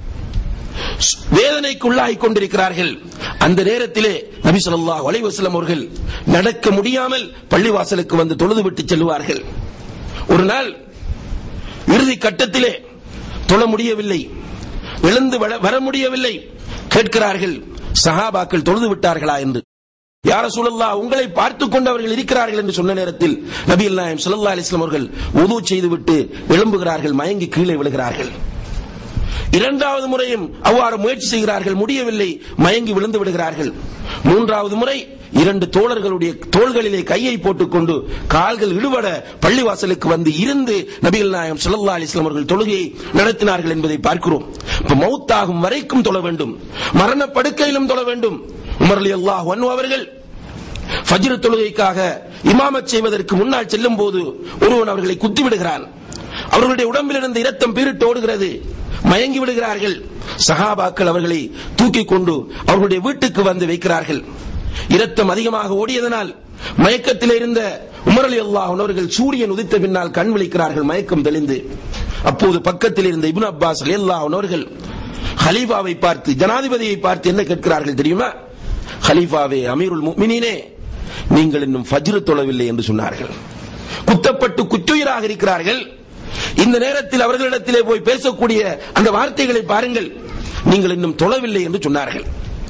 வேதனைக்கு உள்ளாகிக் கொண்டிருக்கிறார்கள் அந்த நேரத்திலே நபி ஸல்லல்லாஹு அலைஹி வஸல்லம் அவர்கள் நடக்க முடியாமல் பள்ளிவாசலுக்கு வந்து தொழுது விட்டு செல்வார்கள் ஒரு நாள் இறுதி கட்டத்திலே தொழ முடியவில்லை எழுந்து வர- வர முடியவில்லை கேட்கிறார்கள் சஹாபாக்கள் தொழுது விட்டார்களா என்று யார சூழல்லா உங்களை பார்த்துக் கொண்டு அவர்கள் இருக்கிறார்கள் என்று சொன்ன நேரத்தில் நபிகள் நாயம் ஸல்லல்லாஹு அலைஹி வஸல்லம் அவர்கள் உது செய்துவிட்டு எழும்புகிறார்கள் மயங்கி கீழே விழுகிறார்கள் இரண்டாவது முறையும் அவ்வாறு முயற்சி செய்கிறார்கள் முடியவில்லை மயங்கி விழுந்து விடுகிறார்கள் மூன்றாவது முறை இரண்டு தோழர்களுடைய தோள்களிலே கையை போட்டுக்கொண்டு கால்கள் இடுபட பள்ளிவாசலுக்கு வந்து இருந்து நபிகள் நாயம் ஸல்லல்லாஹு அலைஹி வஸல்லம் அவர்கள் தொழுகையை நடத்தினார்கள் என்பதை பார்க்கிறோம் இப்ப மௌத்தாகும் வரைக்கும் தொழ வேண்டும் மரண படுக்கையிலும் தொழ வேண்டும் உமர் ரலியல்லாஹு அன்ஹு அவர்கள் ஃபஜ்ர் தொழுகைக்காக இமாமத் செய்வதற்கு முன்னால் செல்லும் போது ஒருவன் அவர்களை குத்தி விடுகிறான் அவர்களுடைய உடம்பிலிருந்து இரத்தம் பீரிட்டு ஓடுகிறது மயங்கி விடுகிறார்கள் சஹாபாக்கள் அவர்களை தூக்கிக் கொண்டு அவர்களுடைய வீட்டுக்கு வந்து வைக்கிறார்கள் இரத்தம் அதிகமாக ஓடியதனால் மயக்கத்தில் இருந்த உமர் அலி அல்லாஹ் அவர்கள் சூரியன் உதித்த பின்னால் கண் விழிக்கிறார்கள் மயக்கம் தெளிந்து அப்போது பக்கத்தில் இருந்த இப்னு அப்பாஸ் அல்லாஹ் அவர்கள் ஹலீஃபாவை பார்த்து ஜனாதிபதியை பார்த்து என்ன கேட்கிறார்கள் தெரியுமா ஹலீஃபாவே அமீருல் முஃமினீனே நீங்கள் இன்னும் ஃபஜ்ர் தொழவில்லை என்று சொன்னார்கள் குத்தப்பட்டு குற்றுயிராக இருக்கிறார்கள் இந்த நேரத்தில் அவர்களிடத்திலே போய் பேசக்கூடிய அந்த வார்த்தைகளை பாருங்கள் நீங்கள் இன்னும் தொழவில்லை என்று சொன்னார்கள்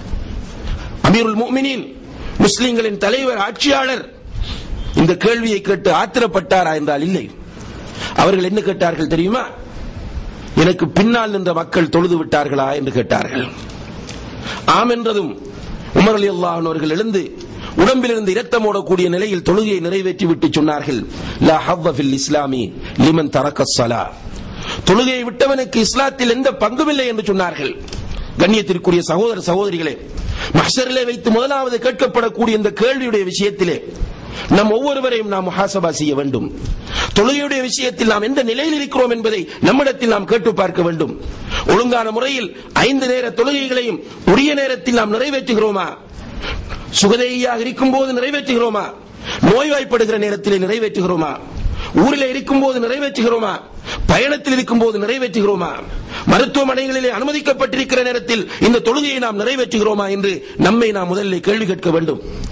அமீருல் முஃமினீன் முஸ்லிம்களின் தலைவர் ஆட்சியாளர் இந்த கேள்வியை கேட்டு ஆத்திரப்பட்டாரா என்றால் இல்லை அவர்கள் என்ன கேட்டார்கள் தெரியுமா எனக்கு பின்னால் நின்ற மக்கள் தொழுது விட்டார்களா என்று கேட்டார்கள் ஆம் என்றதும் உமர் அலி அல்லாஹ் அவர்கள் எழுந்து உடம்பிலிருந்து இரத்தம் ஓடக்கூடிய நிலையில் தொழுகையை நிறைவேற்றி விட்டு சொன்னார்கள் லா ஹவ்வ ஃபில் இஸ்லாமி லிமன் தரக்க ஸலா தொழுகையை விட்டவனுக்கு இஸ்லாத்தில் எந்த பங்குமில்லை என்று சொன்னார்கள் கண்ணியத்திற்குரிய சகோதர சகோதரிகளே மஹ்ஷரிலே வைத்து முதலாவது கேட்கப்படக்கூடிய இந்த கேள்வியுடைய விஷயத்திலே நம் ஒவ்வொருவரையும் நாம் முஹாசபா செய்ய வேண்டும் தொழுகையுடைய விஷயத்தில் நாம் எந்த நிலையில் இருக்கிறோம் என்பதை நம்மிடத்தில் நாம் கேட்டு பார்க்க வேண்டும் ஒழுங்கான முறையில் ஐந்து நேர தொழுகைகளையும் உரிய நேரத்தில் நாம் நிறைவேற்றுகிறோமா சுகதேகியாக இருக்கும் போது நிறைவேற்றுகிறோமா நோய்வாய்ப்படுகிற நேரத்தில் நிறைவேற்றுகிறோமா ஊரில் இருக்கும் போது நிறைவேற்றுகிறோமா பயணத்தில் இருக்கும் போது நிறைவேற்றுகிறோமா மருத்துவமனைகளிலே அனுமதிக்கப்பட்டிருக்கிற நேரத்தில் இந்த தொழுகையை நாம் நிறைவேற்றுகிறோமா என்று நம்மை நாம் முதலில் கேள்வி கேட்க வேண்டும்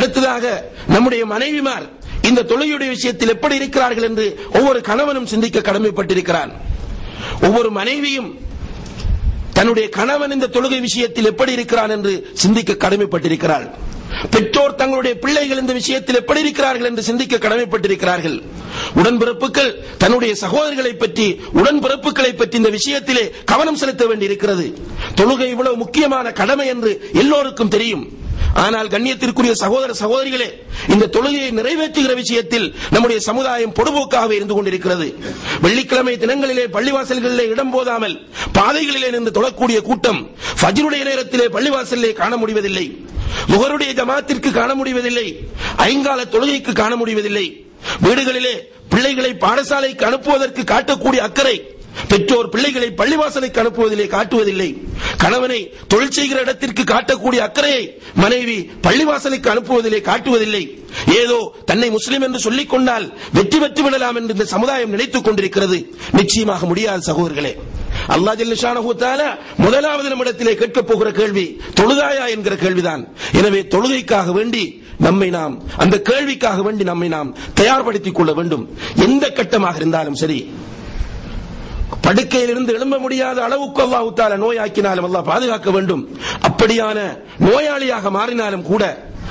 அடுத்ததாக நம்முடைய மனைவிமார் இந்த தொழுகையுடைய விஷயத்தில் எப்படி இருக்கிறார்கள் என்று ஒவ்வொரு கணவனும் சிந்திக்க கடமைப்பட்டிருக்கிறான் ஒவ்வொரு மனைவியும் தன்னுடைய கணவன் இந்த தொழுகை விஷயத்தில் எப்படி இருக்கிறான் என்று சிந்திக்க கடமைப்பட்டிருக்கிறாள் பெற்றோர் தங்களுடைய பிள்ளைகள் இந்த விஷயத்தில் எப்படி இருக்கிறார்கள் என்று சிந்திக்க கடமைப்பட்டிருக்கிறார்கள் உடன்பிறப்புகள் தன்னுடைய சகோதரர்களை பற்றி உடன்பிறப்புகளை பற்றி இந்த விஷயத்திலே கவனம் செலுத்த வேண்டியிருக்கிறது தொழுகை இவ்வளவு முக்கியமான கடமை என்று எல்லோருக்கும் தெரியும் ஆனால் கண்ணியத்திற்குரிய சகோதர சகோதரிகளே இந்த தொழுகையை நிறைவேற்றுகிற விஷயத்தில் நம்முடைய சமுதாயம் பொடுபோக்காக இருந்து கொண்டிருக்கிறது வெள்ளிக்கிழமை தினங்களிலே பள்ளிவாசல்களிலே இடம் போதாமல் பாதைகளிலே நின்று தொழக்கூடிய கூட்டம் ஃபஜ்ருடைய நேரத்திலே பள்ளிவாசலிலே காண முடிவதில்லை முகருடைய ஜமாத்திற்கு காண முடிவதில்லை ஐங்கால தொழுகைக்கு காண முடிவதில்லை வீடுகளிலே பிள்ளைகளை பாடசாலைக்கு அனுப்புவதற்கு காட்டக்கூடிய அக்கறை பெற்றோர் பிள்ளைகளை பள்ளிவாசலுக்கு அனுப்புவதிலே காட்டுவதில்லை கணவனை தொழில் செய்கிற இடத்திற்கு காட்டக்கூடிய அக்கறையை மனைவி பள்ளிவாசலுக்கு அனுப்புவதிலே காட்டுவதில்லை ஏதோ தன்னை முஸ்லிம் என்று சொல்லிக் கொண்டால் வெற்றி பெற்று விடலாம் என்று இந்த சமுதாயம் நினைத்துக் கொண்டிருக்கிறது நிச்சயமாக முடியாது சகோதரர்களே அல்லா ஜல்லிஷானஹு தஆலா முதலாவது நம்மிடத்திலே கேட்கப் போகிற கேள்வி தொழுதாயா என்கிற கேள்விதான் எனவே தொழுகைக்காக வேண்டி நம்மை நாம் அந்த கேள்விக்காக வேண்டி நம்மை நாம் தயார்படுத்திக் கொள்ள வேண்டும் எந்த கட்டமாக இருந்தாலும் சரி படுக்கையிலிருந்து எழும்ப முடியாத அளவுக்கு அல்லாஹ் தால நோயாக்கினாலும் அல்லாஹ் பாதுகாக்க வேண்டும் அப்படியான நோயாளியாக மாறினாலும் கூட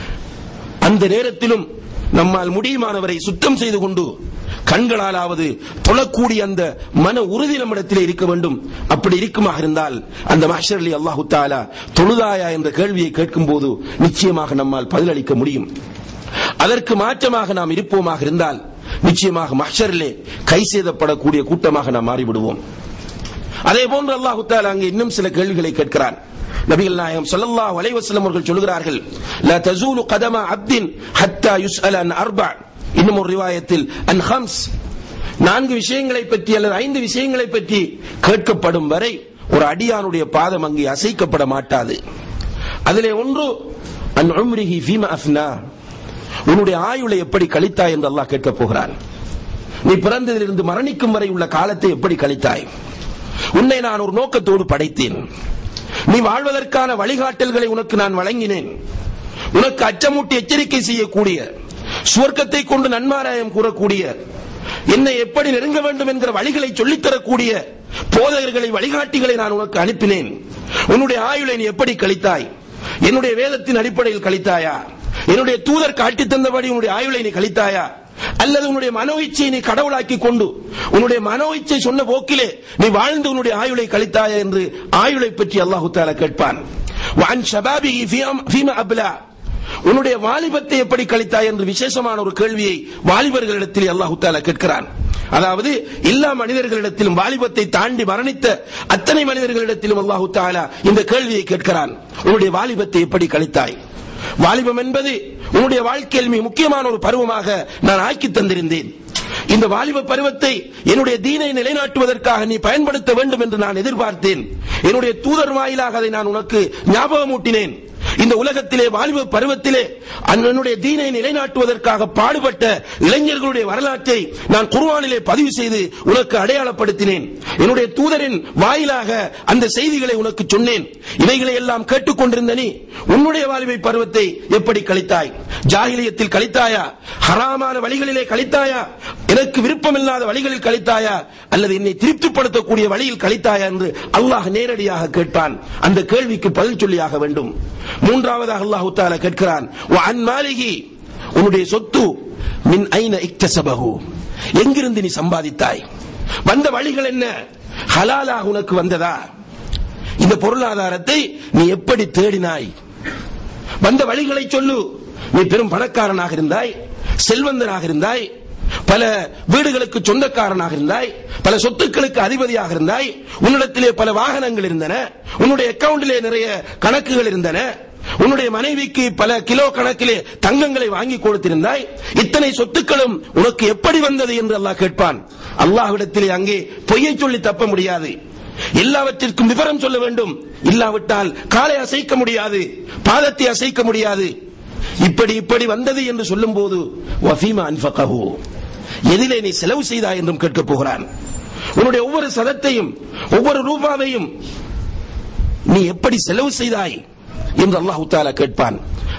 அந்த நேரத்திலும் நம்மால் முடியுமானவரை சுத்தம் செய்து கொண்டு கண்களாலாவது தொழக்கூடிய அந்த மன உறுதி நம்மிடத்திலே இருக்க வேண்டும் அப்படி இருக்குமாக இருந்தால் அந்த மாஷர்லி அல்லாஹு தாலா தொழுதாயா என்ற கேள்வியை கேட்கும் போது நிச்சயமாக நம்மால் பதிலளிக்க முடியும் அதற்கு மாற்றமாக நாம் இருப்போமாக இருந்தால் நிச்சயமாக மஹ்ஷரிலே கை சேதப்படக்கூடிய கூட்டமாக நாம் மாறிவிடுவோம் அதே போன்று அல்லாஹு தாலா அங்கே இன்னும் சில கேள்விகளை கேட்கிறான் நபிகள் நாயகம் ஸல்லல்லாஹு அலைஹி வஸல்லம் அவர்கள் சொல்கிறார்கள் லா தஸூலு கதம அப்தின் ஹத்தா யுஸ்அல அன் அர்பா இன்னும் ஒரு ரிவாயத்தில் அன் ஹம்ஸ் நான்கு விஷயங்களை பற்றி அல்லது ஐந்து விஷயங்களை பற்றி கேட்கப்படும் வரை ஒரு அடியானுடைய பாதம் அங்கே அசைக்கப்பட மாட்டாது அதிலே ஒன்று அன் உம்ரிஹி ஃபீமா அஃப்னா உன்னுடைய ஆயுளை எப்படி கழித்தாய் என்று அல்லாஹ் கேட்கப் போகிறான் நீ பிறந்ததிலிருந்து மரணிக்கும் வரை உள்ள காலத்தை எப்படி கழித்தாய் உன்னை நான் ஒரு நோக்கத்தோடு படைத்தேன் நீ வாழ்வதற்கான வழிகாட்டல்களை உனக்கு நான் வழங்கினேன் உனக்கு அச்சமூட்டி எச்சரிக்கை செய்யக்கூடிய சுவர்க்கத்தை கொண்டு நன்மாராயம் கூறக்கூடிய என்னை எப்படி நெருங்க வேண்டும் என்கிற வழிகளை சொல்லித்தரக்கூடிய போதகர்களை வழிகாட்டிகளை நான் உனக்கு அனுப்பினேன் உன்னுடைய ஆயுளை நீ எப்படி கழித்தாய் என்னுடைய வேதத்தின் அடிப்படையில் கழித்தாயா என்னுடைய தூதர் காட்டி தந்தபடி உன்னுடைய ஆயுளை நீ கழித்தாயா அல்லது உன்னுடைய மனோ இச்சையை நீ கடவுளாக்கி கொண்டு உன்னுடைய மனோ இச்சை சொன்ன போக்கிலே நீ வாழ்ந்து உன்னுடைய ஆயுளை கழித்தாயா என்று ஆயுளை பற்றி அல்லாஹு தாலா கேட்பான் வான் ஷபாபிஹி ஃபீம்- ஃபீமா அப்லா உன்னுடைய வாலிபத்தை எப்படி கழித்தாய் என்று விசேஷமான ஒரு கேள்வியை வாலிபர்களிடத்தில் அல்லாஹு தாலா கேட்கிறான் அதாவது எல்லா மனிதர்களிடத்திலும் வாலிபத்தை தாண்டி மரணித்த அத்தனை மனிதர்களிடத்திலும் அல்லாஹு தாலா இந்த கேள்வியை கேட்கிறான் உன்னுடைய வாலிபத்தை எப்படி கழித்தாய் வாலிபம் என்பது உன்னுடைய வாழ்க்கையில் மிக முக்கியமான ஒரு பருவமாக நான் ஆக்கி தந்திருந்தேன் இந்த வாலிப பருவத்தை என்னுடைய தீனை நிலைநாட்டுவதற்காக நீ பயன்படுத்த வேண்டும் என்று நான் எதிர்பார்த்தேன் என்னுடைய தூதர் வாயிலாக அதை நான் உனக்கு ஞாபகமூட்டினேன் இந்த உலகத்திலே வாலிப பருவத்திலே என்னுடைய தீனை நிலைநாட்டுவதற்காக பாடுபட்ட இளைஞர்களுடைய வரலாற்றை நான் குர்ஆனிலே பதிவு செய்து உனக்கு அடையாளப்படுத்தினேன் என்னுடைய தூதரின் வாயிலாக அந்த செய்திகளை உனக்கு சொன்னேன் இவைகளை எல்லாம் கேட்டுக்கொண்டிருந்த நீ உன்னுடைய வாலிபை பருவத்தை எப்படி கழித்தாய் ஜாகிலியத்தில் கழித்தாயா ஹராமான வழிகளிலே கழித்தாயா எனக்கு விருப்பமில்லாத வழிகளில் கழித்தாயா அல்லது என்னை திருப்திப்படுத்தக்கூடிய வழியில் கழித்தாயா என்று அல்லாஹ் நேரடியாக கேட்பான் அந்த கேள்விக்கு பதில் சொல்லியாக வேண்டும் மூன்றாவதாக அல்லாஹ் தாலா கேட்கிறான் "வ அன் மாலிகி உன்னுடைய சொத்து மின் ஐன இக்தசபஹு எங்கிருந்து நீ சம்பாதித்தாய் வந்த வழிகள் என்ன ஹலாலாக உனக்கு வந்ததா இந்த பொருளாதாரத்தை நீ எப்படி தேடினாய் வந்த வழிகளை சொல்லு நீ பெரும் பணக்காரனாக இருந்தாய் செல்வந்தனாக இருந்தாய் பல வீடுகளுக்கு சொந்தக்காரனாக இருந்தாய் பல சொத்துக்களுக்கு அதிபதியாக இருந்தாய் உன்னிடத்திலே பல வாகனங்கள் இருந்தன உன்னுடைய அக்கவுண்டிலே நிறைய கணக்குகள் இருந்தன உன்னுடைய மனைவிக்கு பல கிலோ கணக்கிலே தங்கங்களை வாங்கி கொடுத்திருந்தாய் இத்தனை சொத்துக்களும் உனக்கு எப்படி வந்தது என்று அல்லாஹ் கேட்பான் அல்லாஹ்விடத்திலே அங்கே பொய்யை சொல்லி தப்ப முடியாது எல்லாவற்றிற்கும் விவரம் சொல்ல வேண்டும் இல்லாவிட்டால் காலை அசைக்க முடியாது பாதத்தை அசைக்க முடியாது இப்படி இப்படி வந்தது என்று சொல்லும் போது வஃபீமா அன்ஃபகஹு எதிலே நீ செலவு செய்தாய் என்றும் கேட்கப் போகிறான் உன்னுடைய ஒவ்வொரு சதத்தையும் ஒவ்வொரு ரூபாவையும் நீ எப்படி செலவு செய்தாய் என்று அல்லாஹு தாலா கேட்பான்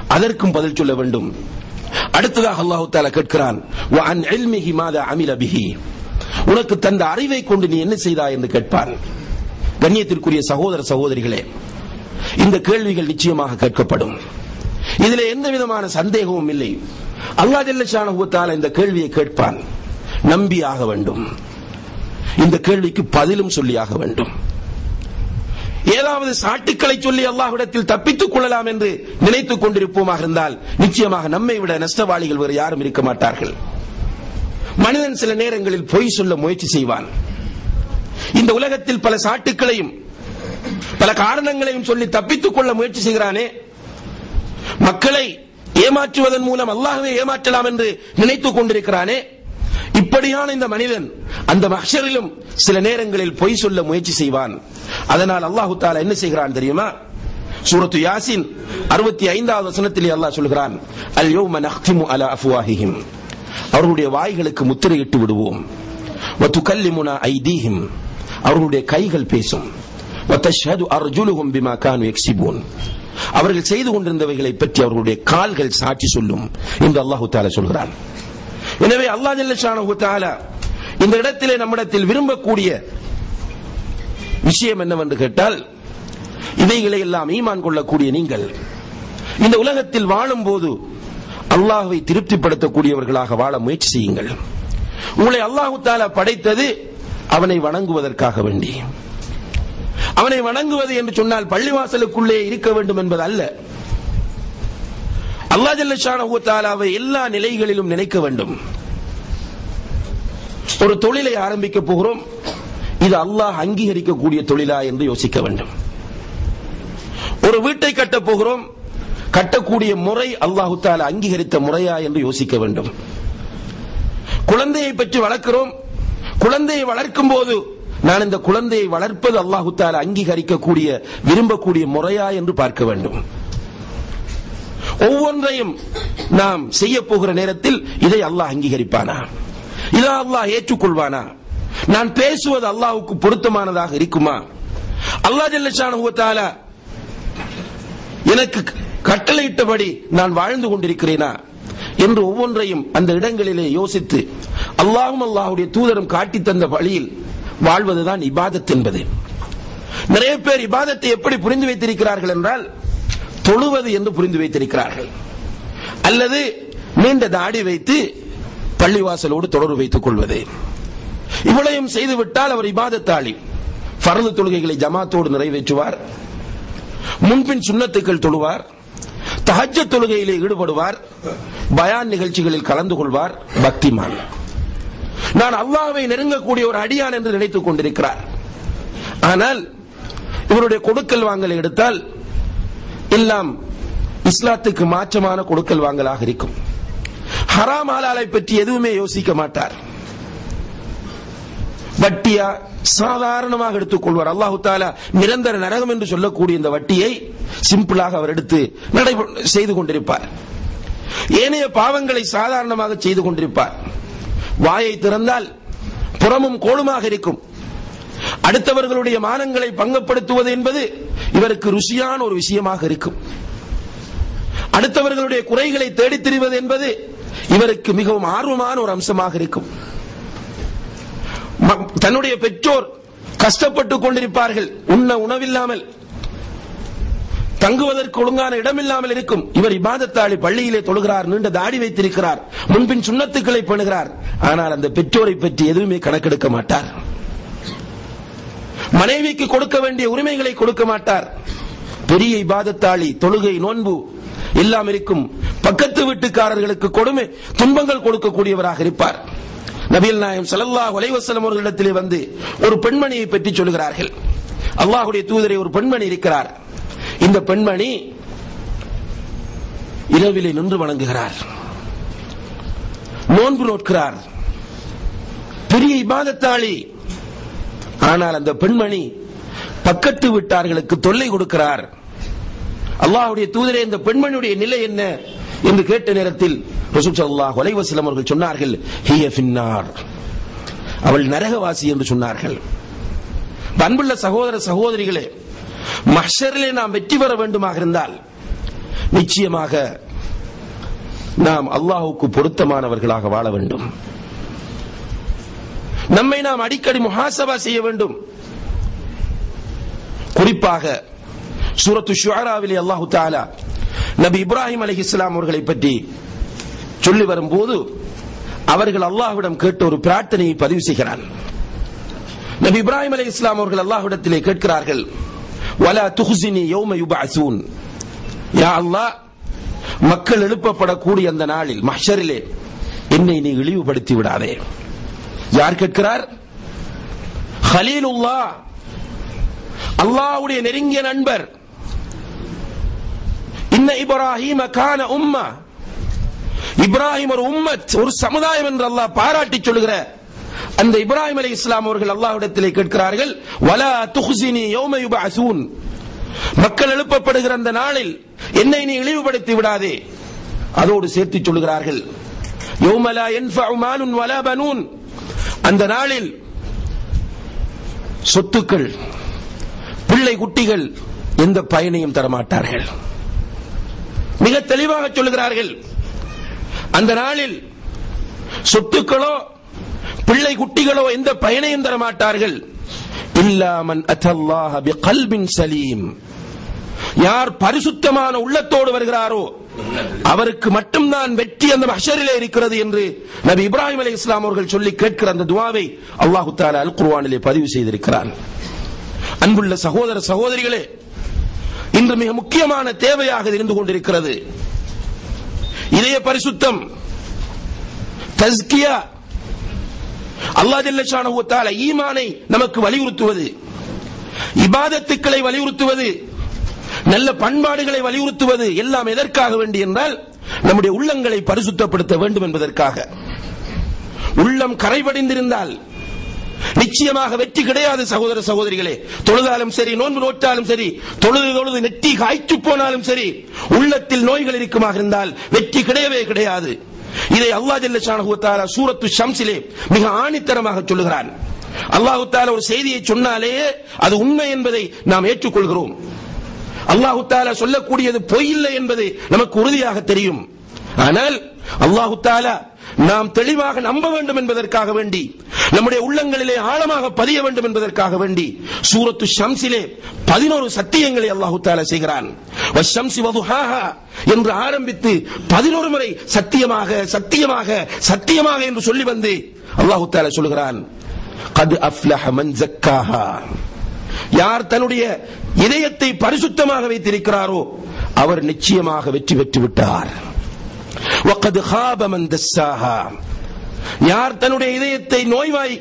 அதற்கும் பதில் சொல்ல வேண்டும் அடுத்ததாக அல்லாஹு தாலா கேட்கிறான் "வஅன் இல்மிஹி மாதா அமில பிஹி." உனக்கு தந்த அறிவை கொண்டு நீ என்ன செய்தாய் என்று கேட்பான் கண்ணியத்திற்குரிய சகோதர சகோதரிகளே இந்த கேள்விகள் நிச்சயமாக கேட்கப்படும் இதிலே எந்த விதமான சந்தேகமும் இல்லை அல்லாஹ் ஜல்லஷானஹு தஆலா இந்த கேள்வியை கேட்பான் நம்பி ஆக வேண்டும் இந்த கேள்விக்கு பதிலும் சொல்லியாக வேண்டும் ஏதாவது சாட்டுக்களை சொல்லி அல்லாஹ்விடத்தில் தப்பித்துக் கொள்ளலாம் என்று நினைத்துக் கொண்டிருப்போமாக இருந்தால் நிச்சயமாக நம்மை விட நஷ்டவாளிகள் வேறு யாரும் இருக்க மாட்டார்கள் மனிதன் சில நேரங்களில் பொய் சொல்ல முயற்சி செய்வான் இந்த உலகத்தில் பல சாட்டுக்களையும் பல காரணங்களையும் சொல்லி தப்பித்துக் கொள்ள முயற்சி செய்கிறானே மக்களை ஏமாற்றுவதன் மூலம் அல்லாஹ்வை ஏமாற்றலாம் என்று நினைத்துக் கொண்டிருக்கிறானே இப்படியான இந்த மனிதன் அந்த மஹ்ஷரிலும் சில நேரங்களில் பொய் சொல்ல முயற்சி செய்வான் அதனால் அல்லாஹு தாலா என்ன செய்கிறான் தெரியுமா சூரத்து யாசின் அறுபத்தி ஐந்தாவது வசனத்திலே அல்லாஹ் சொல்கிறான் அல் யௌம நஹ்திமு அலா அஃப்வாஹிஹிம் அவர்களுடைய வாய்களுக்கு முத்திரையிட்டு விடுவோம் வத்துகல்லிமுனா ஐதீஹிம் அவர்களுடைய கைகள் பேசும் வத்தஷ்ஹது அர்ஜுலுஹும் பிமா கானு யக்ஸிபூன் அவர்கள் செய்து கொண்டிருந்தவைகளை பற்றி அவர்களுடைய கால்கள் சாட்சி சொல்லும் என்று அல்லாஹு தாலா சொல்கிறான் எனவே அல்லாஹ் ஜல்லஷானஹு தஆலா இந்த இடத்திலே நம்மிடத்தில் விரும்பக்கூடிய விஷயம் என்னவென்று கேட்டால் இவைகளை எல்லாம் ஈமான் கொள்ளக்கூடிய நீங்கள் இந்த உலகத்தில் வாழும் போது அல்லாஹ்வை திருப்திப்படுத்தக்கூடியவர்களாக வாழ முயற்சி செய்யுங்கள் உங்களை அல்லாஹு தாலா படைத்தது அவனை வணங்குவதற்காக வேண்டி அவனை வணங்குவது என்று சொன்னால் பள்ளிவாசலுக்குள்ளே இருக்க வேண்டும் என்பது அல்ல அல்லாஹ் ஜல்லஷானஹு தஆலாவை எல்லா நிலைகளிலும் நினைக்க வேண்டும் ஒரு தொழிலை ஆரம்பிக்க போகிறோம் இது அல்லாஹ் அங்கீகரிக்கக்கூடிய தொழிலா என்று யோசிக்க வேண்டும் ஒரு வீட்டை கட்டப் போகிறோம் கட்டக்கூடிய முறை அல்லாஹு தாலா அங்கீகரித்த முறையா என்று யோசிக்க வேண்டும் குழந்தையை பற்றி வளர்க்கிறோம் குழந்தையை வளர்க்கும் போது நான் இந்த குழந்தையை வளர்ப்பது அல்லாஹு தாலா அங்கீகரிக்கக்கூடிய விரும்பக்கூடிய முறையா என்று பார்க்க வேண்டும் ஒவ்வொன்றையும் நாம் செய்ய போகிற நேரத்தில் இதை அல்லாஹ் அங்கீகரிப்பானா இதை அல்லாஹ் ஏற்றுக்கொள்வானா நான் பேசுவது அல்லாஹ்வுக்கு பொருத்தமானதாக இருக்குமா அல்லாஹ் ஜல்லஷானஹு தஆலா எனக்கு கட்டளையிட்டபடி நான் வாழ்ந்து கொண்டிருக்கிறேனா என்று ஒவ்வொன்றையும் அந்த இடங்களிலே யோசித்து அல்லாஹும் அல்லாஹுடைய தூதரும் காட்டித் தந்த வழியில் வாழ்வதுதான் இபாதத் என்பது நிறைய பேர் இபாதத்தை எப்படி புரிந்து வைத்திருக்கிறார்கள் என்றால் தொழுவது என்று புரிந்து வைத்திருக்கிறார்கள் அல்லது நீண்ட தாடி வைத்து பள்ளிவாசலோடு தொடர்பு வைத்துக் கொள்வது இவ்வளையும் செய்துவிட்டால் அவர் இபாதத்தாளி பரது தொழுகைகளை ஜமாத்தோடு நிறைவேற்றுவார் முன்பின் சுண்ணத்துக்கள் தொழுவார் தஹஜ்ஜ தொழுகையிலே ஈடுபடுவார் பயான் நிகழ்ச்சிகளில் கலந்து கொள்வார் பக்திமான் நான் அல்லாஹ்வை நெருங்கக்கூடிய ஒரு அடியான் என்று நினைத்துக் கொண்டிருக்கிறார் ஆனால் இவருடைய கொடுக்கல் வாங்கலை எடுத்தால் எல்லாம் இஸ்லாத்துக்கு மாற்றமான கொடுக்கல் வாங்கலாக இருக்கும் ஹராம் ஹலாலை பற்றி எதுவுமே யோசிக்க மாட்டார் வட்டியா சாதாரணமாக எடுத்துக் அல்லாஹு தாலா நிரந்தர நரகம் என்று சொல்லக்கூடிய இந்த வட்டியை சிம்பிளாக அவர் எடுத்து நடைபெ செய்து கொண்டிருப்பார் ஏனைய பாவங்களை சாதாரணமாக செய்து கொண்டிருப்பார் வாயை திறந்தால் புறமும் கோளுமாக இருக்கும் அடுத்தவர்களுடைய மானங்களை பங்கப்படுத்துவது என்பது இவருக்கு ருசியான ஒரு விஷயமாக இருக்கும் அடுத்தவர்களுடைய குறைகளை தேடித் திரிவது என்பது இவருக்கு மிகவும் ஆர்வமான ஒரு அம்சமாக இருக்கும் ம- தன்னுடைய பெற்றோர் கஷ்டப்பட்டுக் கொண்டிருப்பார்கள் உண்ண உணவில்லாமல் தங்குவதற்கு ஒழுங்கான இடமில்லாமல் இருக்கும் இவர் இபாதத்தாளி பள்ளியிலே தொழுகிறார் நீண்ட தாடி வைத்திருக்கிறார் முன்பின் சுண்ணத்துக்களை பண்ணுகிறார் ஆனால் அந்த பெற்றோரை பற்றி எதுவுமே கணக்கெடுக்க மாட்டார் மனைவிக்கு கொடுக்க வேண்டிய உரிமைகளை கொடுக்க மாட்டார் பெரிய இபாதத்தாளி தொழுகை நோன்பு எல்லாம் இருக்கும் பக்கத்து வீட்டுக்காரர்களுக்கு கொடுமை துன்பங்கள் கொடுக்கக்கூடியவராக இருப்பார் நபிகள் நாயம் ஸல்லல்லாஹு அலைஹி வஸல்லம் அவர்களிடத்திலே வந்து ஒரு பெண்மணியை பற்றி சொல்கிறார்கள் அல்லாஹ்வுடைய தூதரை ஒரு பெண்மணி இருக்கிறார் இந்த பெண்மணி இரவிலே நின்று வணங்குகிறார் நோன்பு நோட்கிறார் பெரிய இபாதத்தாளி ஆனால் அந்த பெண்மணி பக்கத்து வீட்டார்களுக்கு தொல்லை கொடுக்கிறார் அல்லாஹ்வுடைய தூதரே இந்த பெண்மணியுடைய நிலை என்ன என்று கேட்ட நேரத்தில் ரசூல் ஸல்லல்லாஹு அலைஹி வஸல்லம் அவர்கள் சொன்னார்கள் ஹிய ஃபின்னார் அவள் நரகவாசி என்று சொன்னார்கள் அன்புள்ள சகோதர சகோதரிகளே மஹ்ஷரிலே நாம் வெற்றி பெற வேண்டுமாக இருந்தால் நிச்சயமாக நாம் அல்லாஹுக்கு பொருத்தமானவர்களாக வாழ வேண்டும் நம்மை நாம் அடிக்கடி முஹாசபா செய்ய வேண்டும் குறிப்பாக சூரத்து ஷுஆராவிலே அல்லாஹு தாலா நபி இப்ராஹிம் அலைஹிஸ்ஸலாம் அவர்களை பற்றி சொல்லி வரும்போது அவர்கள் அல்லாஹ்விடம் கேட்ட ஒரு பிரார்த்தனையை பதிவு செய்கிறான் நபி இப்ராஹிம் அலை இஸ்லாம் அவர்கள் அல்லாஹ்விடத்திலே கேட்கிறார்கள் வலா துஹ்சினி யௌம யுபஅசூன் யா அல்லாஹ் மக்கள் எழுப்பப்படக்கூடிய அந்த நாளில் மஹ்ஷரிலே என்னை நீ இழிவுபடுத்தி விடாதே யார் கேட்கிறார் ஹலீலுல்லா அல்லாஹ்வுடைய நெருங்கிய நண்பர் இன்ன இப்ராஹிம கான உம்மா இப்ராஹிம் ஒரு உம்மத் ஒரு சமுதாயம் என்று அல்லாஹ் பாராட்டி சொல்லுகிற அந்த இப்ராஹிம் அலை இஸ்லாம் அவர்கள் அல்லாஹ்விடத்திலே கேட்கிறார்கள் வலா துஹ்சினி யௌம யுபஅசூன் மக்கள் எழுப்பப்படுகிற அந்த நாளில் என்னை நீ இழிவுபடுத்தி விடாதே அதோடு சேர்த்து சொல்லுகிறார்கள் யௌம லா யன்ஃபஉ மாலுன் வலா பனூன் அந்த நாளில் சொத்துக்கள் பிள்ளை குட்டிகள் எந்த பயனையும் தரமாட்டார்கள் மிக தெளிவாக சொல்லுகிறார்கள் அந்த நாளில் சொத்துக்களோ பிள்ளை குட்டிகளோ எந்த பயனையும் தர மாட்டார்கள் இல்லாமன் அத்தல்லாஹ பிகல்பின் சலீம் யார் பரிசுத்தமான உள்ளத்தோடு வருகிறாரோ அவருக்கு மட்டும்தான் வெற்றி அந்த மஹ்ஷரிலே இருக்கிறது என்று நபி இப்ராஹிம் அலை இஸ்லாம் அவர்கள் சொல்லி கேட்கிற அந்த துவாவை அல்லாஹு தாலா அல் குர்ஆனிலே பதிவு செய்திருக்கிறான் அன்புள்ள சகோதர சகோதரிகளே இன்று மிக முக்கியமான தேவையாக இது இருந்து கொண்டிருக்கிறது இதய பரிசுத்தம் தஸ்கியா அல்லாஹ் ஜல்லஷானஹு வ தஆலா ஈமானை நமக்கு வலியுறுத்துவது இபாதத்துக்களை வலியுறுத்துவது நல்ல பண்பாடுகளை வலியுறுத்துவது எல்லாம் எதற்காக வேண்டி என்றால் நம்முடைய உள்ளங்களை பரிசுத்தப்படுத்த வேண்டும் என்பதற்காக உள்ளம் கரைபடிந்திருந்தால் நிச்சயமாக வெற்றி கிடையாது சகோதர சகோதரிகளே தொழுதாலும் சரி நோன்பு நோட்டாலும் சரி தொழுது தொழுது நெட்டி காய்ச்சு போனாலும் சரி உள்ளத்தில் நோய்கள் இருக்குமாக இருந்தால் வெற்றி கிடையவே கிடையாது இதை அல்லாஹ் ஜல்ல ஷானஹு தஆலா சூரத்து ஷம்ஸிலே மிக ஆணித்தரமாக சொல்லுகிறான் அல்லாஹு தஆலா ஒரு செய்தியை சொன்னாலே அது உண்மை என்பதை நாம் ஏற்றுக்கொள்கிறோம் அல்லாஹு தாலா சொல்லக்கூடியது பொய் இல்லை என்பது நமக்கு உறுதியாக தெரியும் ஆனால் அல்லாஹு தாலா நாம் தெளிவாக நம்ப வேண்டும் என்பதற்காக வேண்டி நம்முடைய உள்ளங்களிலே ஆழமாக பதிய வேண்டும் என்பதற்காக வேண்டி சூரத்து ஷம்ஸிலே பதினோரு சத்தியங்களை அல்லாஹு தாலா செய்கிறான் வஷம்சி வதுஹாஹா என்று ஆரம்பித்து பதினோரு முறை சத்தியமாக சத்தியமாக சத்தியமாக என்று சொல்லி வந்து அல்லாஹு தாலா சொல்கிறான் கது அஃப்லஹ மன் ஜக்காஹா யார் தன்னுடைய இதயத்தை பரிசுத்தமாக வைத்திருக்கிறாரோ அவர் நிச்சயமாக வெற்றி பெற்று விட்டார் وقد خاب من دساها யார் தன்னுடைய இதயத்தை நோய்வாய்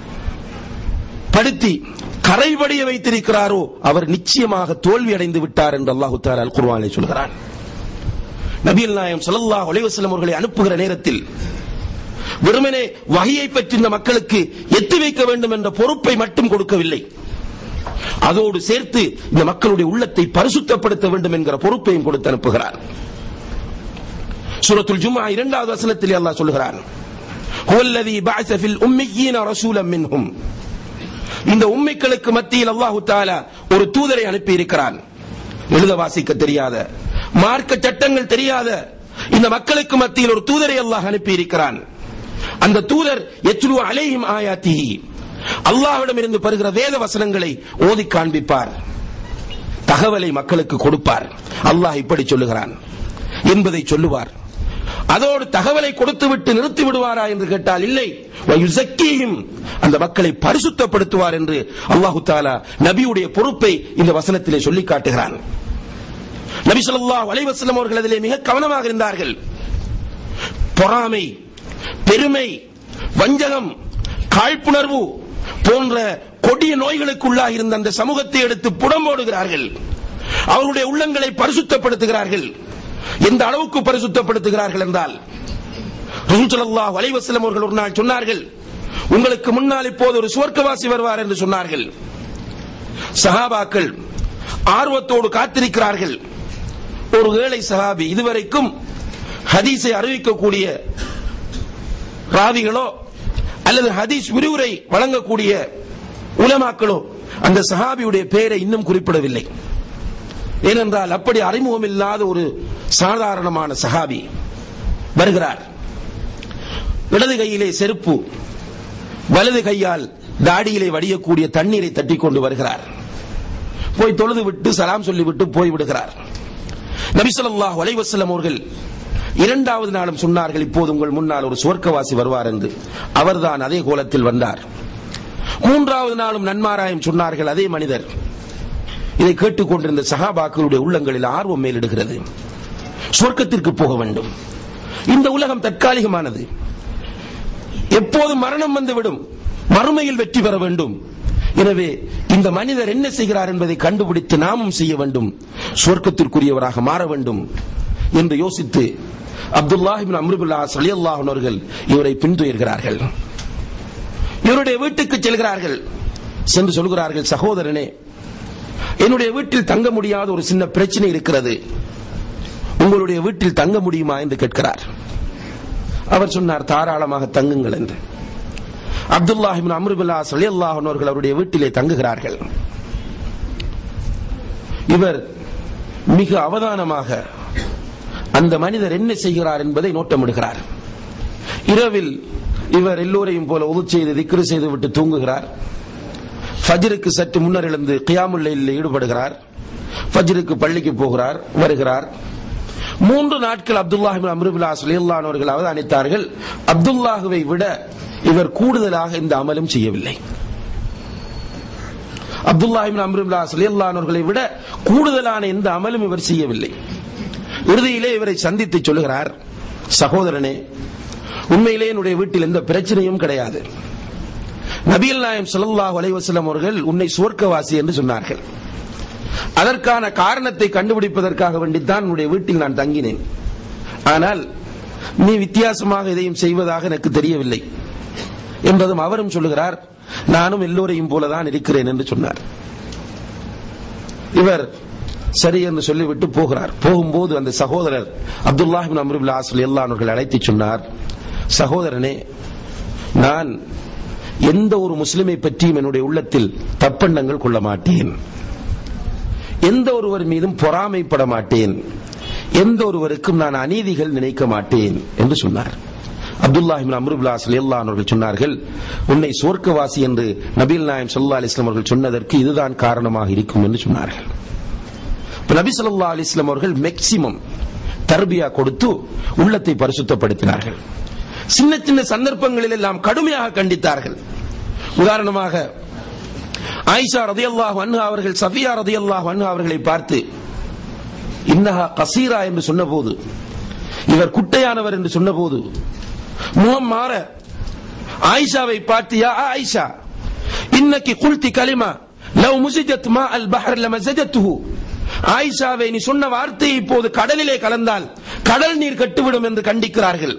படுத்தி கரைபடிய வைத்திருக்கிறாரோ அவர் நிச்சயமாக தோல்வி அடைந்து விட்டார் என்று அல்லாஹு தாலா அல் குர்ஆனில் சொல்கிறான் நபிகள் நாயம் ஸல்லல்லாஹு அலைஹி வஸல்லம் அவர்களை அனுப்புகிற நேரத்தில் வெறுமனே வகையை பற்றி இந்த மக்களுக்கு எத்தி வைக்க வேண்டும் என்ற பொறுப்பை மட்டும் கொடுக்கவில்லை அதோடு சேர்த்து இந்த மக்களுடைய உள்ளத்தை பரிசுத்தப்படுத்த வேண்டும் என்கிற பொறுப்பையும் கொடுத்து அனுப்புகிறார் சூரத்துல் ஜும்ஆ இரண்டாவது வசனத்தில் அல்லாஹ் சொல்கிறான் ஹுவல்லதி பஅஸ ஃபில் உம்மiyyin ரசூலம் மின்ஹும் இந்த உம்மிக்களுக்கு மத்தியில் அல்லாஹு தஆலா ஒரு தூதரை அனுப்பி இருக்கிறான் எழுத வாசிக்க தெரியாத மார்க்க சட்டங்கள் தெரியாத இந்த மக்களுக்கு மத்தியில் ஒரு தூதரை அல்லாஹ் அனுப்பி இருக்கிறான் அந்த தூதர் எத்லு அலைஹிம் ஆயாத்திஹி அல்லாஹ்விடம் இருந்து பெறுகிற வேத வசனங்களை ஓதி காண்பிப்பார் தகவலை மக்களுக்கு கொடுப்பார் அல்லாஹ் இப்படி சொல்லுகிறான் என்பதை சொல்லுவார் அதோடு தகவலை கொடுத்துவிட்டு நிறுத்தி விடுவாரா என்று கேட்டால் இல்லை வயுசக்கீஹிம் அந்த மக்களை பரிசுத்தப்படுத்துவார் என்று அல்லாஹு தாலா நபியுடைய பொறுப்பை இந்த வசனத்திலே சொல்லி காட்டுகிறான் நபி ஸல்லல்லாஹு அலைஹி வஸல்லம் அவர்கள் அதிலே மிக கவனமாக இருந்தார்கள் பொறாமை பெருமை வஞ்சகம் காழ்ப்புணர்வு போன்ற கொடிய நோய்களுக்குள்ளாக இருந்த அந்த சமூகத்தை எடுத்து புடம்போடுகிறார்கள் அவருடைய உள்ளங்களை பரிசுத்தப்படுத்துகிறார்கள் எந்த அளவுக்கு பரிசுத்தப்படுத்துகிறார்கள் என்றால் ரசூல் ஸல்லல்லாஹு அலைஹி வஸல்லம் அவர்கள் ஒரு நாள் சொன்னார்கள் உங்களுக்கு முன்னால் இப்போது ஒரு சுவர்க்கவாசி வருவார் என்று சொன்னார்கள் சஹாபாக்கள் ஆர்வத்தோடு காத்திருக்கிறார்கள் ஒரு ஏழை சஹாபி இதுவரைக்கும் ஹதீஸை அறிவிக்கக்கூடிய ராவிகளோ அல்லது ஹதீஸ் விரிவுரை வழங்கக்கூடிய உலமாக்களோ அந்த சஹாபியுடைய பெயரை இன்னும் குறிப்பிடவில்லை ஏனென்றால் அப்படி அறிமுகம் இல்லாத ஒரு சாதாரணமான சஹாபி வருகிறார் இடது கையிலே செருப்பு வலது கையால் தாடியிலே வடியக்கூடிய தண்ணீரை தட்டி கொண்டு வருகிறார் போய் தொழுது விட்டு சலாம் சொல்லிவிட்டு போய் விடுகிறார் நபி ஸல்லல்லாஹு அலைஹி வஸல்லம் அவர்கள் இரண்டாவது நாளும் சொன்னார்கள் இப்போது உங்கள் முன்னால் ஒரு சுவர்க்கவாசி வருவார் என்று அவர்தான் அதே கோலத்தில் வந்தார் மூன்றாவது நாளும் நன்மாராயம் சொன்னார்கள் அதே மனிதர் இதை கேட்டுக்கொண்டிருந்த சஹாபாக்களுடைய உள்ளங்களில் ஆர்வம் மேலிடுகிறது சொர்க்கத்திற்கு போக வேண்டும் இந்த உலகம் தற்காலிகமானது எப்போதும் மரணம் வந்துவிடும் மறுமையில் வெற்றி பெற வேண்டும் எனவே இந்த மனிதர் என்ன செய்கிறார் என்பதை கண்டுபிடித்து நாமும் செய்ய வேண்டும் சொர்க்கத்திற்குரியவராக மாற வேண்டும் என்று யோசித்து அப்துல்லாஹிபின் அம்ருபுல்லா சலியல்லாஹ் அவர்கள் இவரை பின்துயர்கிறார்கள் இவருடைய வீட்டுக்கு செல்கிறார்கள் சென்று சொல்கிறார்கள் சகோதரனே என்னுடைய வீட்டில் தங்க முடியாத ஒரு சின்ன பிரச்சனை இருக்கிறது உங்களுடைய வீட்டில் தங்க முடியுமா என்று கேட்கிறார் அவர் சொன்னார் தாராளமாக தங்குங்கள் என்று அப்துல்லாஹிபின் அம்ருபில்லா சலியல்லாஹ் அவர்கள் அவருடைய வீட்டிலே தங்குகிறார்கள் இவர் மிக அவதானமாக அந்த மனிதர் என்ன செய்கிறார் என்பதை நோட்டமிடுகிறார் இரவில் இவர் எல்லோரையும் போல உது செய்து திக்ரு செய்து விட்டு தூங்குகிறார் ஃபஜ்ருக்கு சற்று முன்னர் எழுந்து கியாமுல்லையில் ஈடுபடுகிறார் ஃபஜ்ருக்கு பள்ளிக்கு போகிறார் வருகிறார் மூன்று நாட்கள் அப்துல்லாஹிபின் அம்ருபில்லா சலியல்லான் அவர்கள் அவதானித்தார்கள் அப்துல்லாஹுவை விட இவர் கூடுதலாக இந்த அமலும் செய்யவில்லை அப்துல்லாஹிபின் அம்ருபில்லா சலியல்லான் அவர்களை விட கூடுதலான எந்த அமலும் இவர் செய்யவில்லை இறுதியிலே இவரை சந்தித்து சொல்லுகிறார் சகோதரனே உண்மையிலே என்னுடைய வீட்டில் எந்த பிரச்சனையும் கிடையாது நபிகள் நாயம் ஸல்லல்லாஹு அலைஹி வஸல்லம் அவர்கள் உன்னை சுவர்க்கவாசி என்று சொன்னார்கள் அதற்கான காரணத்தை கண்டுபிடிப்பதற்காக வேண்டித்தான் உன்னுடைய வீட்டில் நான் தங்கினேன் ஆனால் நீ வித்தியாசமாக இதையும் செய்வதாக எனக்கு தெரியவில்லை என்பதும் அவரும் சொல்லுகிறார் நானும் எல்லோரையும் போலதான் இருக்கிறேன் என்று சொன்னார் இவர் சரி என்று சொல்லிவிட்டு போகிறார் போகும்போது அந்த சகோதரர் அப்துல்லாஹிபின் அம்ருல்லா எல்லா அவர்கள் அழைத்து சொன்னார் சகோதரனே நான் எந்த ஒரு முஸ்லிமை பற்றியும் என்னுடைய உள்ளத்தில் தப்பெண்ணங்கள் கொள்ள மாட்டேன் எந்த ஒருவர் மீதும் பொறாமைப்பட மாட்டேன் எந்த ஒருவருக்கும் நான் அநீதிகள் நினைக்க மாட்டேன் என்று சொன்னார் அப்துல்லாஹிபின் அம்ருபில்லாஸ் எல்லா அவர்கள் சொன்னார்கள் உன்னை சோர்க்கவாசி என்று நபீல் நாயம் சல்லா அலிஸ்லாம் அவர்கள் சொன்னதற்கு இதுதான் காரணமாக இருக்கும் என்று சொன்னார்கள் இப்ப நபி சொல்லா அலிஸ்லாம் அவர்கள் மேக்சிமம் தர்பியா கொடுத்து உள்ளத்தை பரிசுத்தப்படுத்தினார்கள் சின்ன சின்ன சந்தர்ப்பங்களில் எல்லாம் கடுமையாக கண்டித்தார்கள் உதாரணமாக ஆயிஷா ரதியல்லாஹு அன்ஹா அவர்கள் சஃபியா ரதியல்லாஹு அன்ஹா அவர்களை பார்த்து இன்னஹா கசீரா என்று சொன்னபோது இவர் குட்டையானவர் என்று சொன்னபோது முகம் மாற ஆயிஷாவை பார்த்து யா ஆயிஷா இன்னக்கி குல்தி கலிமா லவ் முசிஜத் மா அல் பஹர் லமசஜத்துஹு ஆயிஷாவை நீ சொன்ன வார்த்தை இப்போது கடலிலே கலந்தால் கடல் நீர் கட்டுவிடும் என்று கண்டிக்கிறார்கள்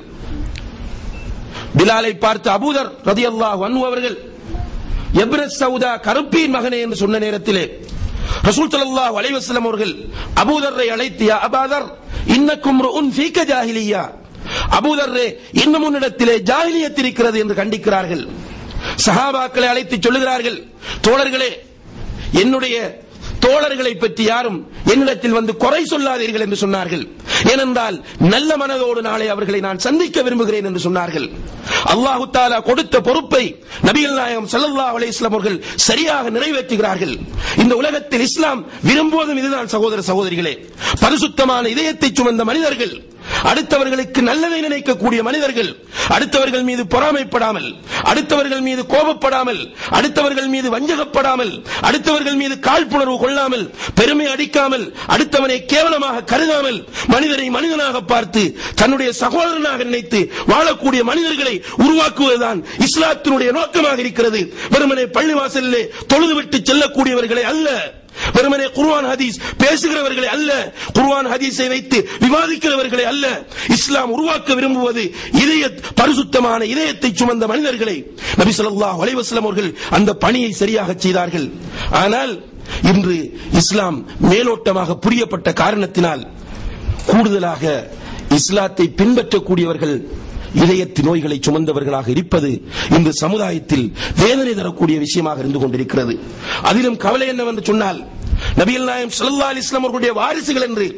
பிலாலை பார்த்து அபூதர் ரதியல்லாஹு அன்ஹு அவர்கள் எப்ரஸ் சவுதா கருப்பியின் மகனே என்று சொன்ன நேரத்திலே ரசூல் ஸல்லல்லாஹு அலைஹி வஸல்லம் அவர்கள் அபூதர்ரை அழைத்து யா அபாதர் இன்னக்கும் ருன் ஃபீக ஜாஹிலியா அபூதர்ரே இன்னும் உன்னிடத்திலே ஜாஹிலியத் இருக்கிறது என்று கண்டிக்கிறார்கள் சஹாபாக்களை அழைத்து சொல்லுகிறார்கள் தோழர்களே என்னுடைய தோழர்களை பற்றி யாரும் என்னிடத்தில் வந்து குறை சொல்லாதீர்கள் என்று சொன்னார்கள் ஏனென்றால் நல்ல மனதோடு நாளை அவர்களை நான் சந்திக்க விரும்புகிறேன் என்று சொன்னார்கள் அல்லாஹு தாலா கொடுத்த பொறுப்பை நபிகள் நாயகம் சல்லல்லா அலைஹிஸ்லாம் அவர்கள் சரியாக நிறைவேற்றுகிறார்கள் இந்த உலகத்தில் இஸ்லாம் விரும்புவதும் இதுதான் சகோதர சகோதரிகளே பரிசுத்தமான இதயத்தை சுமந்த மனிதர்கள் அடுத்தவர்களுக்கு நல்லதை நினைக்கக்கூடிய மனிதர்கள் அடுத்தவர்கள் மீது பொறாமைப்படாமல் அடுத்தவர்கள் மீது கோபப்படாமல் அடுத்தவர்கள் மீது வஞ்சகப்படாமல் அடுத்தவர்கள் மீது காழ்ப்புணர்வு கொள்ளாமல் பெருமை அடிக்காமல் அடுத்தவனை கேவலமாக கருதாமல் மனிதரை மனிதனாக பார்த்து தன்னுடைய சகோதரனாக நினைத்து வாழக்கூடிய மனிதர்களை உருவாக்குவதுதான் இஸ்லாத்தினுடைய நோக்கமாக இருக்கிறது வெறுமனே பள்ளிவாசலிலே தொழுதுவிட்டு செல்லக்கூடியவர்களை அல்ல வெறுமனே குர்ஆன் ஹதீஸ் பேசுகிறவர்களை அல்ல குர்ஆன் ஹதீஸை வைத்து விவாதிக்கிறவர்களை அல்ல இஸ்லாம் உருவாக்க விரும்புவது இதய பரிசுத்தமான இதயத்தை சுமந்த மனிதர்களை நபி ஸல்லல்லாஹு அலைஹி வஸல்லம் அவர்கள் அந்த பணியை சரியாக செய்தார்கள் ஆனால் இன்று இஸ்லாம் மேலோட்டமாக புரியப்பட்ட காரணத்தினால் கூடுதலாக இஸ்லாத்தை பின்பற்றக்கூடியவர்கள் இதயத்து நோய்களை சுமந்தவர்களாக இருப்பது இந்த சமுதாயத்தில் வேதனை தரக்கூடிய விஷயமாக இருந்து கொண்டிருக்கிறது அதிலும் கவலை என்னவென்று சொன்னால் நபிகள் நாயம் ஸல்லல்லாஹு அலைஹி வஸல்லம் அவர்களுடைய வாரிசுகள் என்று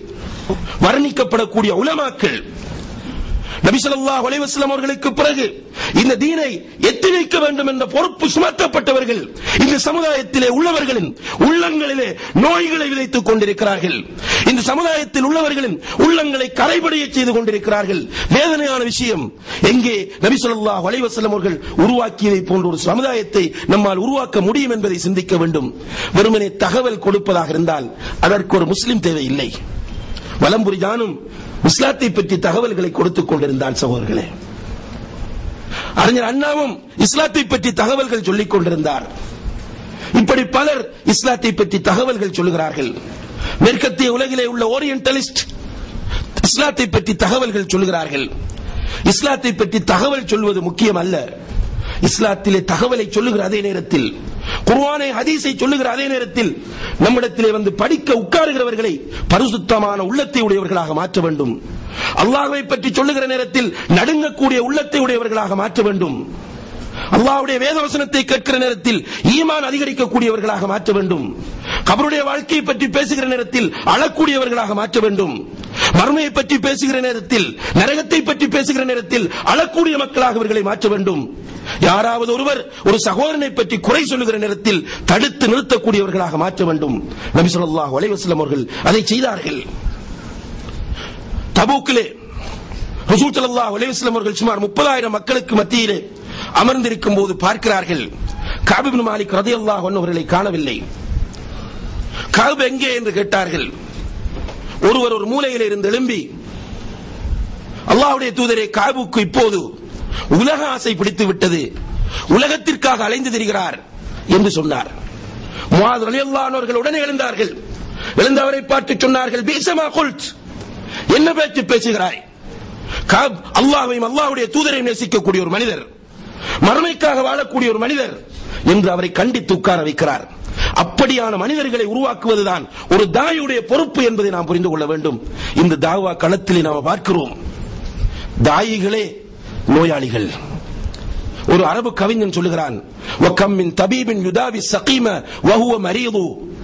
வர்ணிக்கப்படக்கூடிய உலமாக்கள் நபி ஸல்லல்லாஹு அலைஹி வஸல்லம் அவர்களுக்கு பிறகு இந்த தீனை எத்தி வைக்க வேண்டும் என்ற பொறுப்பு சுமத்தப்பட்டவர்கள் இந்த சமுதாயத்திலே உள்ளவர்களின் உள்ளங்களிலே நோய்களை விதைத்துக் கொண்டிருக்கிறார்கள் இந்த சமுதாயத்தில் உள்ளவர்களின் உள்ளங்களை கரைபடைய செய்து கொண்டிருக்கிறார்கள் வேதனையான விஷயம் எங்கே நபி ஸல்லல்லாஹு அலைஹி வஸல்லம் அவர்கள் உருவாக்கியதை போன்ற ஒரு சமுதாயத்தை நம்மால் உருவாக்க முடியும் என்பதை சிந்திக்க வேண்டும் வெறுமனே தகவல் கொடுப்பதாக இருந்தால் அதற்கு ஒரு முஸ்லிம் தேவை இல்லை வலம்புரி ஜானும் இஸ்லாத்தை பற்றி தகவல்களை கொடுத்துக் கொண்டிருந்தான் சகோதரர்களே அறிஞர் அண்ணாவும் இஸ்லாத்தை பற்றி தகவல்கள் சொல்லிக் கொண்டிருந்தார் இப்படி பலர் இஸ்லாத்தை பற்றி தகவல்கள் சொல்லுகிறார்கள் மேற்கத்திய உலகிலே உள்ள ஓரியன்டலிஸ்ட் இஸ்லாத்தை பற்றி தகவல்கள் சொல்லுகிறார்கள் இஸ்லாத்தை பற்றி தகவல் சொல்வது முக்கியம் அல்ல இஸ்லாத்திலே தகவலை சொல்லுகிற அதே நேரத்தில் குர்ஆனை ஹதீஸை சொல்லுகிற அதே நேரத்தில் நம்மிடத்திலே வந்து படிக்க உட்காருகிறவர்களை பரிசுத்தமான உள்ளத்தை உடையவர்களாக மாற்ற வேண்டும் அல்லாஹ்வை பற்றி சொல்லுகிற நேரத்தில் நடுங்கக்கூடிய உள்ளத்தை உடையவர்களாக மாற்ற வேண்டும் அல்லாஹ்வுடைய வேதவசனத்தை கேட்கிற நேரத்தில் ஈமான் அதிகரிக்கக்கூடியவர்களாக மாற்ற வேண்டும் கபருடைய வாழ்க்கையை பற்றி பேசுகிற நேரத்தில் அழக்கூடியவர்களாக மாற்ற வேண்டும் மர்மையை பற்றி பேசுகிற நேரத்தில் நரகத்தை பற்றி பேசுகிற நேரத்தில் அழக்கூடிய மக்களாக இவர்களை மாற்ற வேண்டும் யாராவது ஒருவர் ஒரு சகோதரனை பற்றி குறை சொல்லுகிற நேரத்தில் தடுத்து நிறுத்தக்கூடியவர்களாக மாற்ற வேண்டும் நபி ஸல்லல்லாஹு அலைஹி வஸல்லம் அவர்கள் அதை செய்தார்கள் தபூக்கிலே ரசூல் ஸல்லல்லாஹு அலைஹி வஸல்லம் அவர்கள் சுமார் 30000 மக்களுக்கு மத்தியிலே அமர்ந்திருக்கும் போது பார்க்கிறார்கள் காப் இப்னு மாலிக் ரலியல்லாஹு அன்ஹு அவர்களை காணவில்லை காப் எங்கே என்று கேட்டார்கள் ஒருவர் ஒரு மூலையில் இருந்து எழும்பி அல்லாஹ்வுடைய தூதரே காபுக்கு இப்போது உலக ஆசை பிடித்து விட்டது உலகத்திற்காக அலைந்து திரிகிறார் என்று சொன்னார் முஆத் ரலியல்லாஹு அன்ஹு அவர்கள் உடனே எழுந்தார்கள் எழுந்தவரை பார்த்து சொன்னார்கள் பீசமா குல்த் என்ன பேச்சு பேசுகிறாய் காப் அல்லாஹ்வையும் அல்லாஹ்வுடைய தூதரையும் நேசிக்கக்கூடிய ஒரு மனிதர் மறுமைக்காக வாழக்கூடிய ஒரு மனிதர் என்று அவரை கண்டித்து உட்கார வைக்கிறார் அப்படியான மனிதர்களை உருவாக்குவதுதான் ஒரு தாயுடைய பொறுப்பு என்பதை நாம் புரிந்து கொள்ள வேண்டும் இந்த தாவா களத்திலே நாம் பார்க்கிறோம் தாயிகளே நோயாளிகள் ஒரு அரபு கவிஞன் சொல்லுகிறான் "வக்கம் மின் தபீபின் யுதாவி சகீம வஹுவ மரீது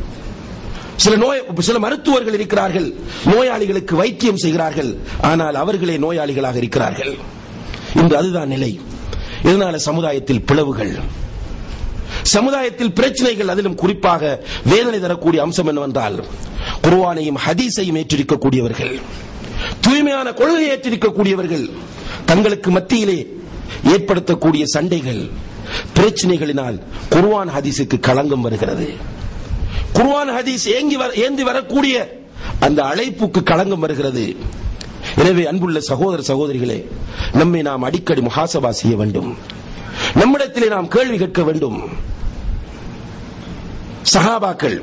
சில நோய் சில மருத்துவர்கள் இருக்கிறார்கள் நோயாளிகளுக்கு வைத்தியம் செய்கிறார்கள் ஆனால் அவர்களே நோயாளிகளாக இருக்கிறார்கள் இன்று அதுதான் நிலை இதனால சமுதாயத்தில் பிளவுகள் சமுதாயத்தில் பிரச்சனைகள் அதிலும் குறிப்பாக வேதனை தரக்கூடிய அம்சம் என்னவென்றால் குர்ஆனையும் ஹதீஸையும் ஏற்றிருக்கக்கூடியவர்கள் தூய்மையான கொள்கையை ஏற்றிருக்கக்கூடியவர்கள் தங்களுக்கு மத்தியிலே ஏற்படுத்தக்கூடிய சண்டைகள் பிரச்சனைகளினால் குர்ஆன் ஹதீஸுக்கு களங்கம் வருகிறது குர்ஆன் ஹதீஸ் ஏங்கி வர- ஏந்தி வரக்கூடிய அந்த அழைப்புக்கு களங்கம் வருகிறது எனவே அன்புள்ள சகோதர சகோதரிகளே நம்மை நாம் அடிக்கடி முகாசபா செய்ய வேண்டும் நம்மிடத்திலே நாம் கேள்வி கேட்க வேண்டும் சஹாபாக்கள்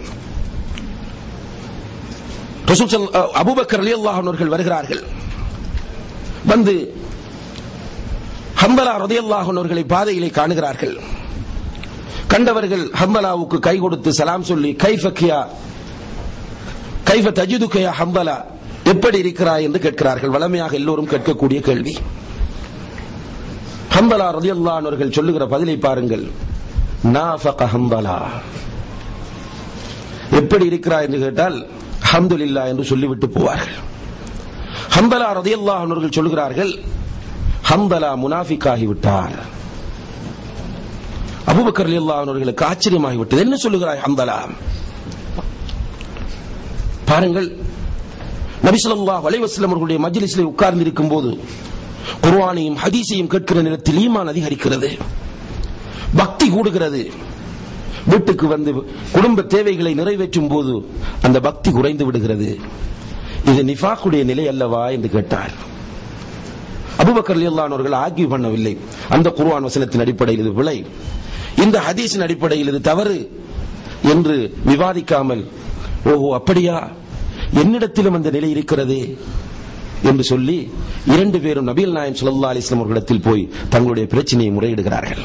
ரசூல் ஸல்- அஹ் அபூபக்கர் ரலியல்லாஹு அன்ஹு அவர்கள் வருகிறார்கள் வந்து ஹம்பலா ரலியல்லாஹு அன்ஹு அவர்களை பாதையிலே காணுகிறார்கள் கண்டவர்கள் ஹம்பலாவுக்கு கை கொடுத்து சலாம் சொல்லி கைஃபக்கியா கைஃப தஜிதுக்கயா ஹம்பலா எப்படி இருக்கிறாய் என்று கேட்கிறார்கள் வளமையாக எல்லோரும் கேட்கக்கூடிய கேள்வி ஹம்பலா ரலியல்லாஹு அன்ஹு அவர்கள் சொல்லுகிற பதிலை பாருங்கள் நாஃபக ஹம்பலா எப்படி இருக்கிறாய் என்று கேட்டால் அல்ஹம்துலில்லாஹ் என்று சொல்லிவிட்டு போவார்கள் ஹம்பலா ரலியல்லாஹு அன்ஹு அவர்கள் சொல்லுகிறார்கள் ஹம்பலா முனாஃபிக்காகி விட்டார் அபூபக்கர் ரலியல்லாஹு அன்ஹு அவர்களுக்கு ஆச்சரியமாகி விட்டது என்ன சொல்லுகிறாய் ஹம்பலா பாருங்கள் நபி ஸல்லல்லாஹு அலைஹி வஸல்லம் அவர்களுடைய மஜ்லிஸிலே உட்கார்ந்து இருக்கும்போது குர்ஆனையும் ஹதீஸையும் கேட்கிற நேரத்தில் ஈமான் அதிகரிக்கிறது பக்தி கூடுகிறது வீட்டுக்கு வந்து குடும்ப தேவைகளை நிறைவேற்றும் போது அந்த பக்தி குறைந்து விடுகிறது இது நிஃபாக்குடைய நிலை அல்லவா என்று கேட்டார் அபுபக்கர் ரலியல்லாஹு அவர்கள் ஆர்கியூ பண்ணவில்லை அந்த குர்ஆன் வசனத்தின் அடிப்படையில் இது விளை இந்த ஹதீஸின் அடிப்படையில் இது தவறு என்று விவாதிக்காமல் ஓஹோ அப்படியா என்னிடத்திலும் அந்த நிலை இருக்கிறது என்று சொல்லி இரண்டு பேரும் நபிகள் நாயம் ஸல்லல்லாஹு அலைஹி வஸல்லம் அவர்களிடத்தில் போய் தங்களுடைய பிரச்சனையை முறையிடுகிறார்கள்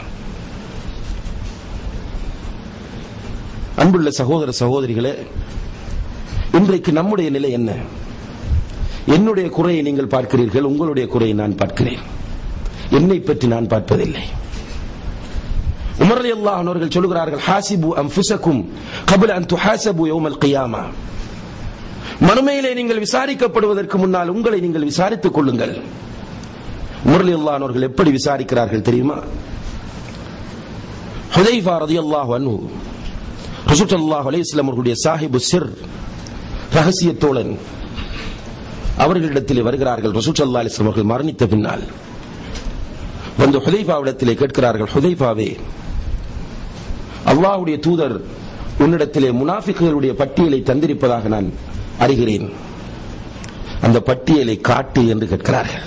அன்புள்ள சகோதர சகோதரிகளே இன்றைக்கு நம்முடைய நிலை என்ன என்னுடைய குறையை நீங்கள் பார்க்கிறீர்கள் உங்களுடைய குறையை நான் பார்க்கிறேன் என்னை பற்றி நான் பார்ப்பதில்லை உமர் ரலியல்லாஹு அன்ஹு அவர்கள் சொல்கிறார்கள் ஹாசிபு அன்ஃபுசக்கும் கபில அன் துஹாசபு யௌமல் கியாமா மறுமையிலே நீங்கள் விசாரிக்கப்படுவதற்கு முன்னால் உங்களை நீங்கள் விசாரித்துக் கொள்ளுங்கள் முரளி அல்லானவர்கள் எப்படி விசாரிக்கிறார்கள் தெரியுமா ஹுதைஃபா ரதியல்லாஹு அன்ஹு ரசூல் ஸல்லல்லாஹு அலைஹி வஸல்லம் அவர்களுடைய சாஹிபு சிர் ரகசிய தோழன் அவர்களிடத்திலே வருகிறார்கள் ரசூல் ஸல்லல்லாஹு அலைஹி வஸல்லம் அவர்கள் மரணித்த பின்னால் வந்து ஹுதைஃபாவிடத்திலே கேட்கிறார்கள் ஹுதைஃபாவே அல்லாஹ்வுடைய தூதர் உன்னிடத்திலே முனாஃபிக்குகளுடைய பட்டியலை தந்திருப்பதாக நான் அறிகிறேன் அந்த பட்டியலை காட்டு என்று கேட்கிறார்கள்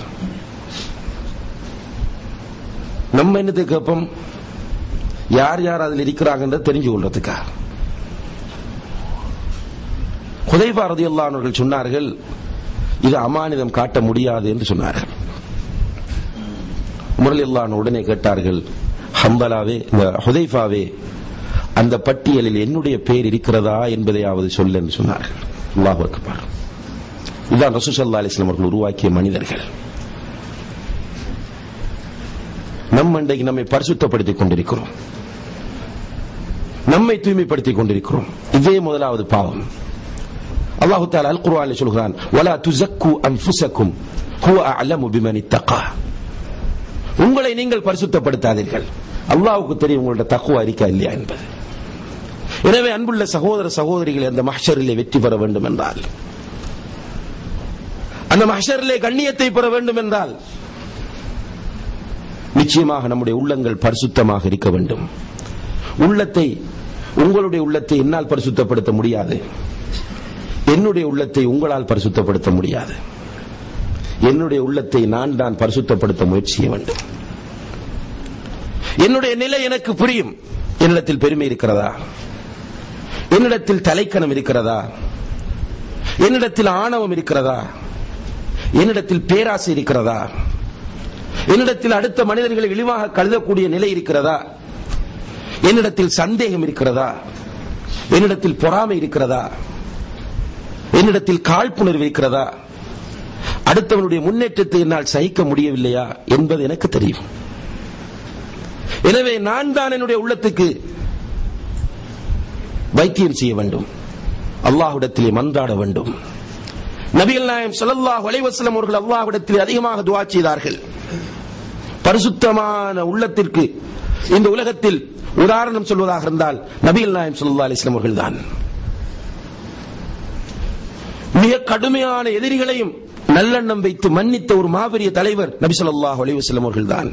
நம்ம என்னத்தை கேட்போம் யார் யார் அதில் இருக்கிறாங்கன்றத தெரிஞ்சு கொள்றதுக்கா குதைபா ரதியல்லானவர்கள் சொன்னார்கள் இது அமானிதம் காட்ட முடியாது என்று சொன்னார்கள் முரளில்லான் உடனே கேட்டார்கள் ஹம்பலாவே இந்த ஹுதைஃபாவே அந்த பட்டியலில் என்னுடைய பேர் இருக்கிறதா என்பதையாவது சொல்ல என்று சொன்னார்கள் அல்லாஹ் அக்பர் இதுதான் ரசூசல்லா அலிஸ்லாம் அவர்கள் உருவாக்கிய மனிதர்கள் நம்ம இன்றைக்கு நம்மை பரிசுத்தப்படுத்திக் கொண்டிருக்கிறோம் நம்மை தூய்மைப்படுத்திக் கொண்டிருக்கிறோம் இதே முதலாவது பாவம் அல்லாஹு தாலா அல் குர்ஆனில் சொல்கிறான் வலா துஸக்கு அன்ஃபுஸக்கும் ஹுவ அஅலமு பிமன் இத்தகா உங்களை நீங்கள் பரிசுத்தப்படுத்தாதீர்கள் அல்லாஹ்வுக்கு தெரியும் உங்களோட தக்குவா இருக்கா இல்லையா என்பது எனவே அன்புள்ள சகோதர சகோதரிகள் அந்த மஹ்ஷரிலே வெற்றி பெற வேண்டும் என்றால் அந்த மஹ்ஷரிலே கண்ணியத்தை பெற வேண்டும் என்றால் நிச்சயமாக நம்முடைய உள்ளங்கள் பரிசுத்தமாக இருக்க வேண்டும் உள்ளத்தை உங்களுடைய உள்ளத்தை என்னால் பரிசுத்தப்படுத்த முடியாது என்னுடைய உள்ளத்தை உங்களால் பரிசுத்தப்படுத்த முடியாது என்னுடைய உள்ளத்தை நான் தான் பரிசுத்தப்படுத்த முயற்சி செய்ய வேண்டும் என்னுடைய நிலை எனக்கு புரியும் என்னிடத்தில் பெருமை இருக்கிறதா என்னிடத்தில் தலைக்கணம் இருக்கிறதா என்னிடத்தில் ஆணவம் இருக்கிறதா என்னிடத்தில் பேராசை இருக்கிறதா என்னிடத்தில் அடுத்த மனிதர்களை இழிவாக கருதக்கூடிய நிலை இருக்கிறதா என்னிடத்தில் சந்தேகம் இருக்கிறதா என்னிடத்தில் பொறாமை இருக்கிறதா என்னிடத்தில் காழ்ப்புணர்வு இருக்கிறதா அடுத்தவனுடைய முன்னேற்றத்தை என்னால் சகிக்க முடியவில்லையா என்பது எனக்கு தெரியும் எனவே நான் தான் என்னுடைய உள்ளத்துக்கு வைத்தியம் செய்ய வேண்டும் அல்லாஹ்விடத்திலே மன்றாட வேண்டும் நபிகள் நாயம் ஸல்லல்லாஹு அலைஹி வஸல்லம் அவர்கள் அல்லாஹ்விடத்திலே அதிகமாக துஆ செய்தார்கள் பரிசுத்தமான உள்ளத்திற்கு இந்த உலகத்தில் உதாரணம் சொல்வதாக இருந்தால் நபிகள் நாயம் ஸல்லல்லாஹு அலைஹி வஸல்லம் அவர்கள் தான் மிக கடுமையான எதிரிகளையும் நல்லெண்ணம் வைத்து மன்னித்த ஒரு மாபெரிய தலைவர் நபி ஸல்லல்லாஹு அலைஹி வஸல்லம் அவர்கள் தான்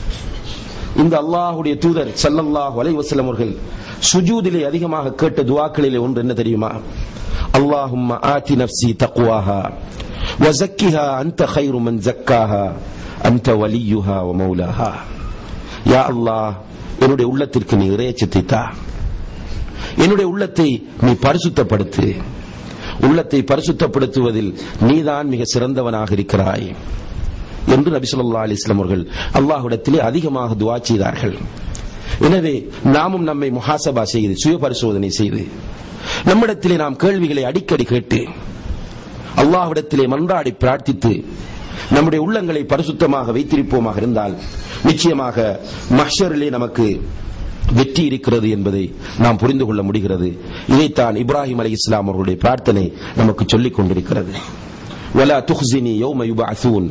இந்த அல்லாஹ்வுடைய தூதர் ஸல்லல்லாஹு அலைஹி வஸல்லம் அவர்கள் சுஜூதிலே அதிகமாக கேட்ட துஆக்களிலே ஒன்று என்ன தெரியுமா அல்லாஹும்ம ஆதி நஃப்ஸி தக்வாஹா வஸக்கிஹா அன்த கைரு மன் ஜக்காஹா அன்த வலியுஹா வ மௌலாஹா யா அல்லாஹ் என்னுடைய உள்ளத்திற்கு நீ இறையச்சத்தை தா என்னுடைய உள்ளத்தை நீ பரிசுத்தப்படுத்து உள்ளத்தை பரிசுத்தப்படுத்துவதில் நீதான் மிக சிறந்தவனாக இருக்கிறாய் என்று நபி ஸல்லல்லாஹு அலைஹி வஸல்லம் அவர்கள் அல்லாஹ்விடத்திலே அதிகமாக துஆ செய்தார்கள் எனவே நாமும் நம்மை முஹாசபா செய்து சுய பரிசோதனை செய்து நம்மிடத்திலே நாம் கேள்விகளை அடிக்கடி கேட்டு அல்லாஹ்விடத்திலே மன்றாடி பிரார்த்தித்து நம்முடைய உள்ளங்களை பரிசுத்தமாக வைத்திருப்போமாக இருந்தால் நிச்சயமாக மஹ்ஷரிலே நமக்கு வெற்றி இருக்கிறது என்பதை நாம் புரிந்து கொள்ள முடிகிறது இதைத்தான் இப்ராஹிம் அலி இஸ்லாம் அவர்களுடைய பிரார்த்தனை நமக்கு சொல்லிக் கொண்டிருக்கிறது வலா துஹ்சினி யௌம யுபஅஸூன்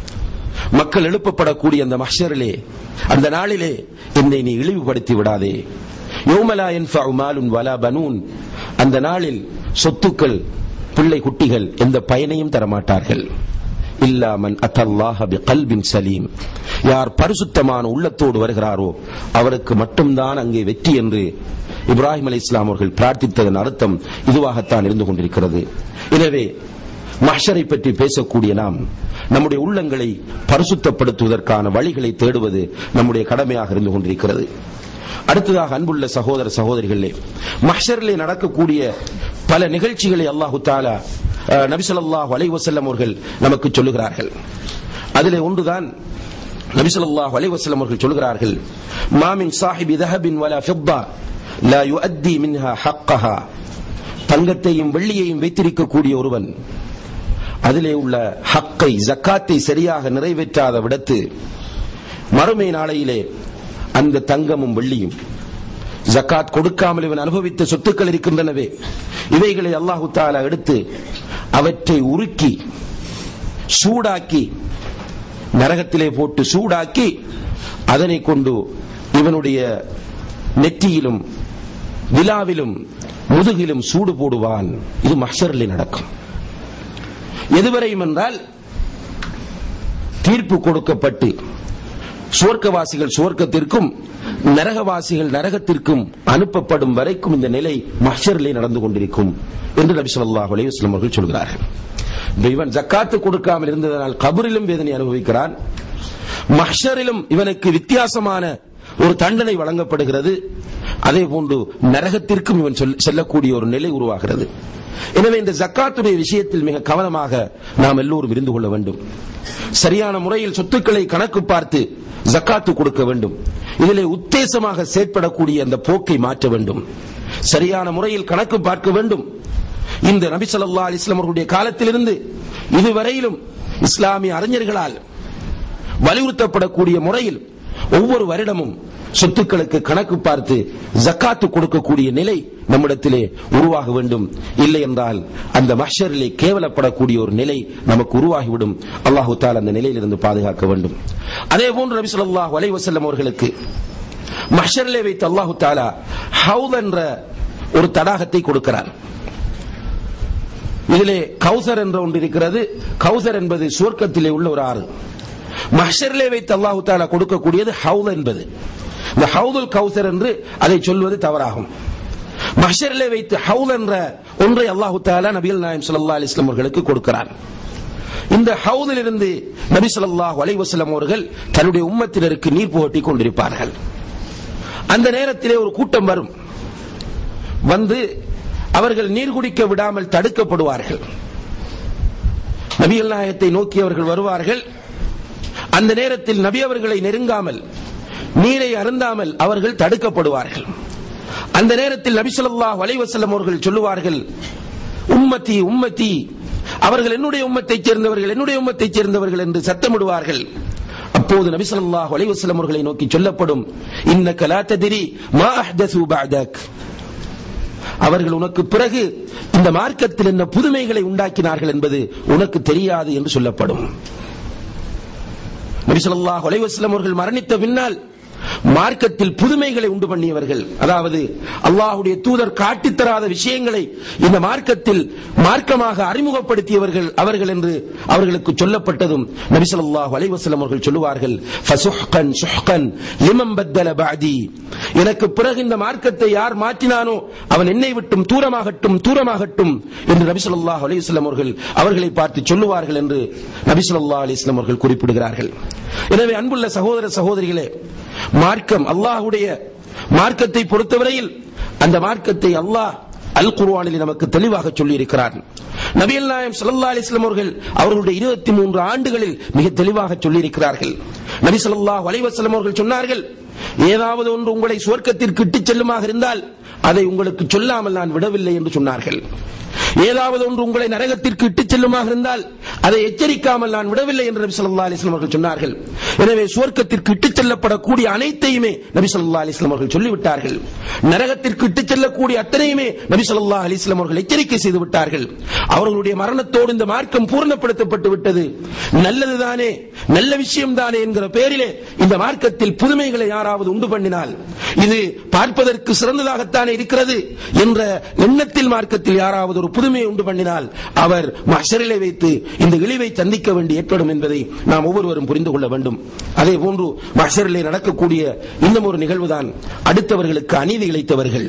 மக்கள் எழுப்பப்படக்கூடிய அந்த மஹ்ஷரிலே அந்த நாளிலே என்னை நீ இழிவுபடுத்தி விடாதே யௌமலா யன்ஃபஉ மாலுன் வலா பனூன் அந்த நாளில் சொத்துக்கள் பிள்ளை குட்டிகள் எந்த பயனையும் தரமாட்டார்கள் இல்லாமன் அத்தல்லாஹ பிகல்பின் சலீம் யார் பரிசுத்தமான உள்ளத்தோடு வருகிறாரோ அவருக்கு மட்டும்தான் அங்கே வெற்றி என்று இப்ராஹிம் அலி இஸ்லாம் அவர்கள் பிரார்த்தித்ததன் அர்த்தம் இதுவாகத்தான் இருந்து கொண்டிருக்கிறது எனவே மஹ்ஷரை பற்றி பேசக்கூடிய நாம் நம்முடைய உள்ளங்களை பரிசுத்தப்படுத்துவதற்கான வழிகளை தேடுவது நம்முடைய கடமையாக இருந்து கொண்டிருக்கிறது அடுத்ததாக அன்புள்ள சகோதர சகோதரிகளே மஹ்ஷரிலே நடக்கக்கூடிய பல நிகழ்ச்சிகளை அல்லாஹு தாலா நபிசல்லாஹு அலை வசல்லம் அவர்கள் நமக்கு சொல்லுகிறார்கள் அதிலே ஒன்றுதான் நபிசல்லாஹு அலை வசல்லம் அவர்கள் சொல்லுகிறார்கள் மாமின் சாஹிபி தஹபின் வலா ஃபித்தா லா யுஅத்தி மின்ஹா ஹக்கஹா தங்கத்தையும் வெள்ளியையும் வைத்திருக்கக்கூடிய ஒருவன் அதிலே உள்ள ஹக்கை ஜக்காத்தை சரியாக நிறைவேற்றாத விடத்து மறுமை நாளையிலே அந்த தங்கமும் வெள்ளியும் ஜக்காத் கொடுக்காமல் இவன் அனுபவித்த சொத்துக்கள் இருக்கின்றனவே இவைகளை அல்லாஹு தாலா எடுத்து அவற்றை உருக்கி சூடாக்கி நரகத்திலே போட்டு சூடாக்கி அதனை கொண்டு இவனுடைய நெற்றியிலும் விழாவிலும் முதுகிலும் சூடு போடுவான் இது மஹ்ஷரில் நடக்கும் எதுவரையும் என்றால் தீர்ப்பு கொடுக்கப்பட்டு சுவர்க்கவாசிகள் சுவர்க்கத்திற்கும் நரகவாசிகள் நரகத்திற்கும் அனுப்பப்படும் வரைக்கும் இந்த நிலை மஹ்ஷரிலே நடந்து கொண்டிருக்கும் என்று நபி ஸல்லல்லாஹு அலைஹி வஸல்லம் அவர்கள் சொல்கிறார்கள் இப்ப இவன் ஜக்காத்து கொடுக்காமல் இருந்ததனால் கபரிலும் வேதனை அனுபவிக்கிறான் மஹ்ஷரிலும் இவனுக்கு வித்தியாசமான ஒரு தண்டனை வழங்கப்படுகிறது அதே போன்று நரகத்திற்கும் இவன் சொல்- செல்லக்கூடிய ஒரு நிலை உருவாகிறது எனவே இந்த ஜக்காத்துடைய விஷயத்தில் மிக கவனமாக நாம் எல்லோரும் இருந்து கொள்ள வேண்டும் சரியான முறையில் சொத்துக்களை கணக்கு பார்த்து ஜக்காத்து கொடுக்க வேண்டும் இதிலே உத்தேசமாக செயற்படக்கூடிய அந்த போக்கை மாற்ற வேண்டும் சரியான முறையில் கணக்கு பார்க்க வேண்டும் இந்த நபி ஸல்லல்லாஹு அலைஹி வஸல்லம் அவர்களுடைய காலத்திலிருந்து இதுவரையிலும் இஸ்லாமிய அறிஞர்களால் வலியுறுத்தப்படக்கூடிய முறையில் ஒவ்வொரு வருடமும் சொத்துக்களுக்கு கணக்கு பார்த்து ஜக்காத்து கொடுக்கக்கூடிய நிலை நம்மிடத்திலே உருவாக வேண்டும் இல்லை என்றால் அந்த மஹ்ஷரிலே கேவலப்படக்கூடிய ஒரு நிலை நமக்கு உருவாகிவிடும் அல்லாஹு தாலா அந்த நிலையிலிருந்து பாதுகாக்க வேண்டும் அதே போன்று நபி ஸல்லல்லாஹு அலைஹி வஸல்லம் அவர்களுக்கு மஹ்ஷரிலே வைத்து அல்லாஹு தாலா ஹவுத் என்ற ஒரு தடாகத்தை கொடுக்கிறார் இதிலே கௌசர் என்ற ஒன்று இருக்கிறது கௌசர் என்பது சுவர்க்கத்திலே உள்ள ஒரு ஆறு மஹ்ஷரிலே வைத்து அல்லாஹு தாலா கொடுக்கக்கூடியது ஹவுல் என்பது இந்த ஹவுதுல் கௌசர் என்று அதை சொல்வது தவறாகும் மஹ்ஷரிலே வைத்து ஹவுல் என்ற ஒன்றை அல்லாஹு தாலா நபிகள் நாயம் ஸல்லல்லாஹு அலைஹி வஸல்லம் அவர்களுக்கு கொடுக்கிறார் இந்த ஹவுதில் இருந்து நபி ஸல்லல்லாஹு அலைஹி வஸல்லம் அவர்கள் தன்னுடைய உம்மத்தினருக்கு நீர் புகட்டி கொண்டிருப்பார்கள் அந்த நேரத்திலே ஒரு கூட்டம் வரும் வந்து அவர்கள் நீர் குடிக்க விடாமல் தடுக்கப்படுவார்கள் நபிகள் நாயகத்தை நோக்கி அவர்கள் வருவார்கள் அந்த நேரத்தில் நபி அவர்களை நெருங்காமல் நீரை அருந்தாமல் அவர்கள் தடுக்கப்படுவார்கள் அந்த நேரத்தில் நபி ஸல்லல்லாஹு அலைஹி வஸல்லம் அவர்கள் சொல்லுவார்கள் உம்மத்தி உம்மத்தி அவர்கள் என்னுடைய உம்மத்தைச் சேர்ந்தவர்கள் என்னுடைய உம்மத்தைச் சேர்ந்தவர்கள் என்று சத்தமிடுவார்கள் அப்போது நபி ஸல்லல்லாஹு அலைஹி வஸல்லம் அவர்களை நோக்கி சொல்லப்படும் இன்னக லா தத்ரி மா அஹ்தஸு பஅதக் அவர்கள் உனக்கு பிறகு இந்த மார்க்கத்தில் என்ன புதுமைகளை உண்டாக்கினார்கள் என்பது உனக்கு தெரியாது என்று சொல்லப்படும் நபி ஸல்லல்லாஹு அலைஹி வஸல்லம் அவர்கள் மரணித்த பின்னால் மார்க்கத்தில் புதுமைகளை உண்டு பண்ணியவர்கள் அதாவது அல்லாஹ்வுடைய தூதர் காட்டித் தராத விஷயங்களை இந்த மார்க்கத்தில் மார்க்கமாக அறிமுகப்படுத்தியவர்கள் அவர்கள் என்று அவர்களுக்கு சொல்லப்பட்டதும் நபி ஸல்லல்லாஹு அலைஹி வஸல்லம் அவர்கள் சொல்லுவார்கள் ஃபசுஹ்கன் சுஹ்கன் லிமன் பத்தல பஅதி எனக்கு பிறகு இந்த மார்க்கத்தை யார் மாற்றினானோ அவன் என்னை விட்டும் தூரமாகட்டும் தூரமாகட்டும் என்று நபி ஸல்லல்லாஹு அலைஹி வஸல்லம் அவர்கள் அவர்களை பார்த்து சொல்லுவார்கள் என்று நபி ஸல்லல்லாஹு அலைஹி வஸல்லம் அவர்கள் குறிப்பிடுகிறார்கள் எனவே அன்புள்ள சகோதர சகோதரிகளே மார்க்கம் அல்லாஹ்வுடைய மார்க்கத்தை பொறுத்தவரையில் அந்த மார்க்கத்தை அல்லாஹ் அல் குர்ஆனில் நமக்கு தெளிவாக சொல்லி இருக்கிறார் நபிகள் நாயம் ஸல்லல்லாஹு அலைஹி வஸல்லம் அவர்கள் அவர்களுடைய 23 ஆண்டுகளில் மிக தெளிவாக சொல்லி இருக்கிறார்கள் நபி ஸல்லல்லாஹு அலைஹி வஸல்லம் அவர்கள் சொன்னார்கள் ஏதாவது ஒன்று உங்களை சுவர்க்கத்திற்கு இட்டுச் செல்லுமாக இருந்தால் அதை உங்களுக்கு சொல்லாமல் நான் விடவில்லை என்று சொன்னார்கள் ஏதாவது ஒன்று உங்களை நரகத்திற்கு இட்டுச் செல்லுமாக இருந்தால் அதை எச்சரிக்காமல் நான் விடவில்லை என்று நபி ஸல்லல்லாஹு அலைஹி வஸல்லம் அவர்கள் சொன்னார்கள் எனவே சுவர்க்கத்திற்கு இட்டுச் செல்லப்படக்கூடிய அனைத்தையுமே நபி ஸல்லல்லாஹு அலைஹி வஸல்லம் அவர்கள் சொல்லிவிட்டார்கள் நரகத்திற்கு இட்டுச் செல்லக்கூடிய அத்தனையுமே நபி ஸல்லல்லாஹு அலைஹி வஸல்லம் அவர்கள் எச்சரிக்கை செய்து விட்டார்கள் அவர்களுடைய மரணத்தோடு இந்த மார்க்கம் பூர்ணப்படுத்தப்பட்டு விட்டது நல்லதுதானே நல்ல விஷயம் தானே என்கிற பெயரிலே இந்த மார்க்கத்தில் புதுமைகளை யாராவது உண்டு பண்ணினால் இது பார்ப்பதற்கு சிறந்ததாகத்தானே இருக்கிறது என்ற எண்ணத்தில் மார்க்கத்தில் யாராவது ஒரு புதுமையை உண்டு பண்ணினால் அவர் மஷரிலே வைத்து இந்த இழிவை சந்திக்க வேண்டி ஏற்படும் என்பதை நாம் ஒவ்வொருவரும் புரிந்து கொள்ள வேண்டும் அதே போன்று மஷரிலே நடக்கக்கூடிய இன்னும் ஒரு நிகழ்வுதான் அடுத்தவர்களுக்கு அநீதி இழைத்தவர்கள்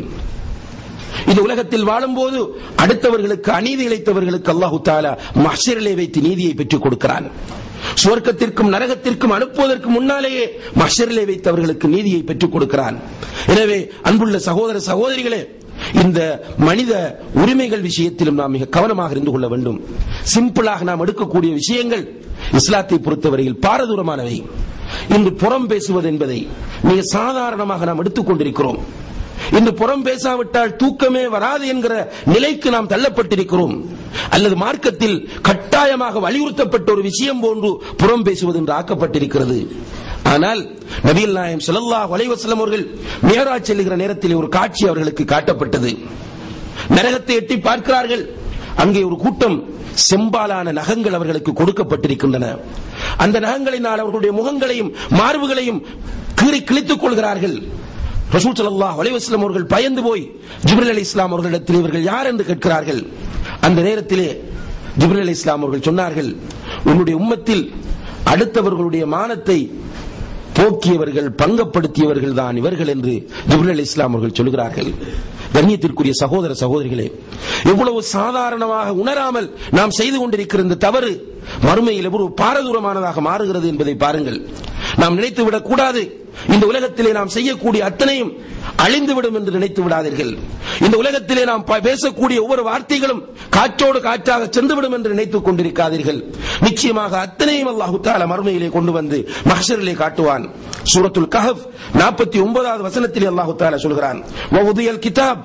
இந்த உலகத்தில் வாழும்போது அடுத்தவர்களுக்கு அநீதி இழைத்தவர்களுக்கு அல்லாஹு தாலா மஹ்ஷரிலே வைத்து நீதியை பெற்றுக் கொடுக்கிறான் சுவர்க்கத்திற்கும் நரகத்திற்கும் அனுப்புவதற்கு முன்னாலேயே மஹ்ஷரிலே வைத்தவர்களுக்கு நீதியை பெற்றுக் கொடுக்கிறான் எனவே அன்புள்ள சகோதர சகோதரிகளே இந்த மனித உரிமைகள் விஷயத்திலும் நாம் மிக கவனமாக இருந்து கொள்ள வேண்டும் சிம்பிளாக நாம் எடுக்கக்கூடிய விஷயங்கள் இஸ்லாத்தை பொறுத்தவரையில் பாரதூரமானவை இன்று புறம் பேசுவது என்பதை மிக சாதாரணமாக நாம் எடுத்துக் கொண்டிருக்கிறோம் இன்று புறம் பேசாவிட்டால் தூக்கமே வராது என்கிற நிலைக்கு நாம் தள்ளப்பட்டிருக்கிறோம் அல்லது மார்க்கத்தில் கட்டாயமாக வலியுறுத்தப்பட்ட ஒரு விஷயம் போன்று புறம் பேசுவது என்று ஆக்கப்பட்டிருக்கிறது ஆனால் நபிகள் நாயம் ஸல்லல்லாஹு அலைஹி வஸல்லம் அவர்கள் மியராஜ் செல்லுகிற நேரத்தில் ஒரு காட்சி அவர்களுக்கு காட்டப்பட்டது நரகத்தை எட்டி பார்க்கிறார்கள் அங்கே ஒரு கூட்டம் செம்பாலான நகங்கள் அவர்களுக்கு கொடுக்கப்பட்டிருக்கின்றன அந்த நகங்களினால் அவர்களுடைய முகங்களையும் மார்புகளையும் கீறி கிழித்துக் கொள்கிறார்கள் ரசூல் ஸல்லல்லாஹு அலைஹி வஸல்லம் அவர்கள் பயந்து போய் ஜிப்ரீல் அலைஹிஸ் இஸ்லாம் அவர்களிடத்தில் இவர்கள் யார் என்று கேட்கிறார்கள் அந்த நேரத்திலே ஜிப்ரீல் அலைஹிஸ் இஸ்லாம் அவர்கள் சொன்னார்கள் உன்னுடைய உம்மத்தில் அடுத்தவர்களுடைய மானத்தை போக்கியவர்கள் பங்கப்படுத்தியவர்கள் தான் இவர்கள் என்று ஜிப்ரீல் அலைஹிஸ் இஸ்லாம் அவர்கள் சொல்கிறார்கள் கண்ணியத்திற்குரிய சகோதர சகோதரிகளே எவ்வளவு சாதாரணமாக உணராமல் நாம் செய்து கொண்டிருக்கிற இந்த தவறு மறுமையில் எவ்வளவு பாரதூரமானதாக மாறுகிறது என்பதை பாருங்கள் நாம் நினைத்து விடக் கூடாது இந்த உலகத்திலே நாம் செய்யக்கூடிய அத்தனையும் அழிந்துவிடும் என்று நினைத்து விடாதீர்கள் இந்த உலகத்திலே நாம் ப- பேசக்கூடிய ஒவ்வொரு வார்த்தைகளும் காற்றோடு காற்றாக சென்றுவிடும் என்று நினைத்துக் கொண்டிருக்காதீர்கள் நிச்சயமாக அத்தனையும் அல்லாஹு தாலா மறுமையிலே கொண்டு வந்து மஹ்ஷரிலே காட்டுவான் சூரத்துல் கஹப் நாற்பத்தி ஒன்பதாவது வசனத்திலே அல்லாஹு தாலா சொல்கிறான் வவுதியல் கிதாப்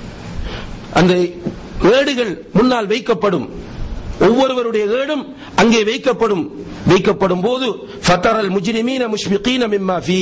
அந்த ஏடுகள் முன்னால் வைக்கப்படும் ஒவ்வொருவருடைய ஏடும் அங்கே வைக்கப்படும் வைக்கப்படும் போது ஃபதரல் முஜ்ரிமீன முஷ்பிகீன மிம்மா ஃபீ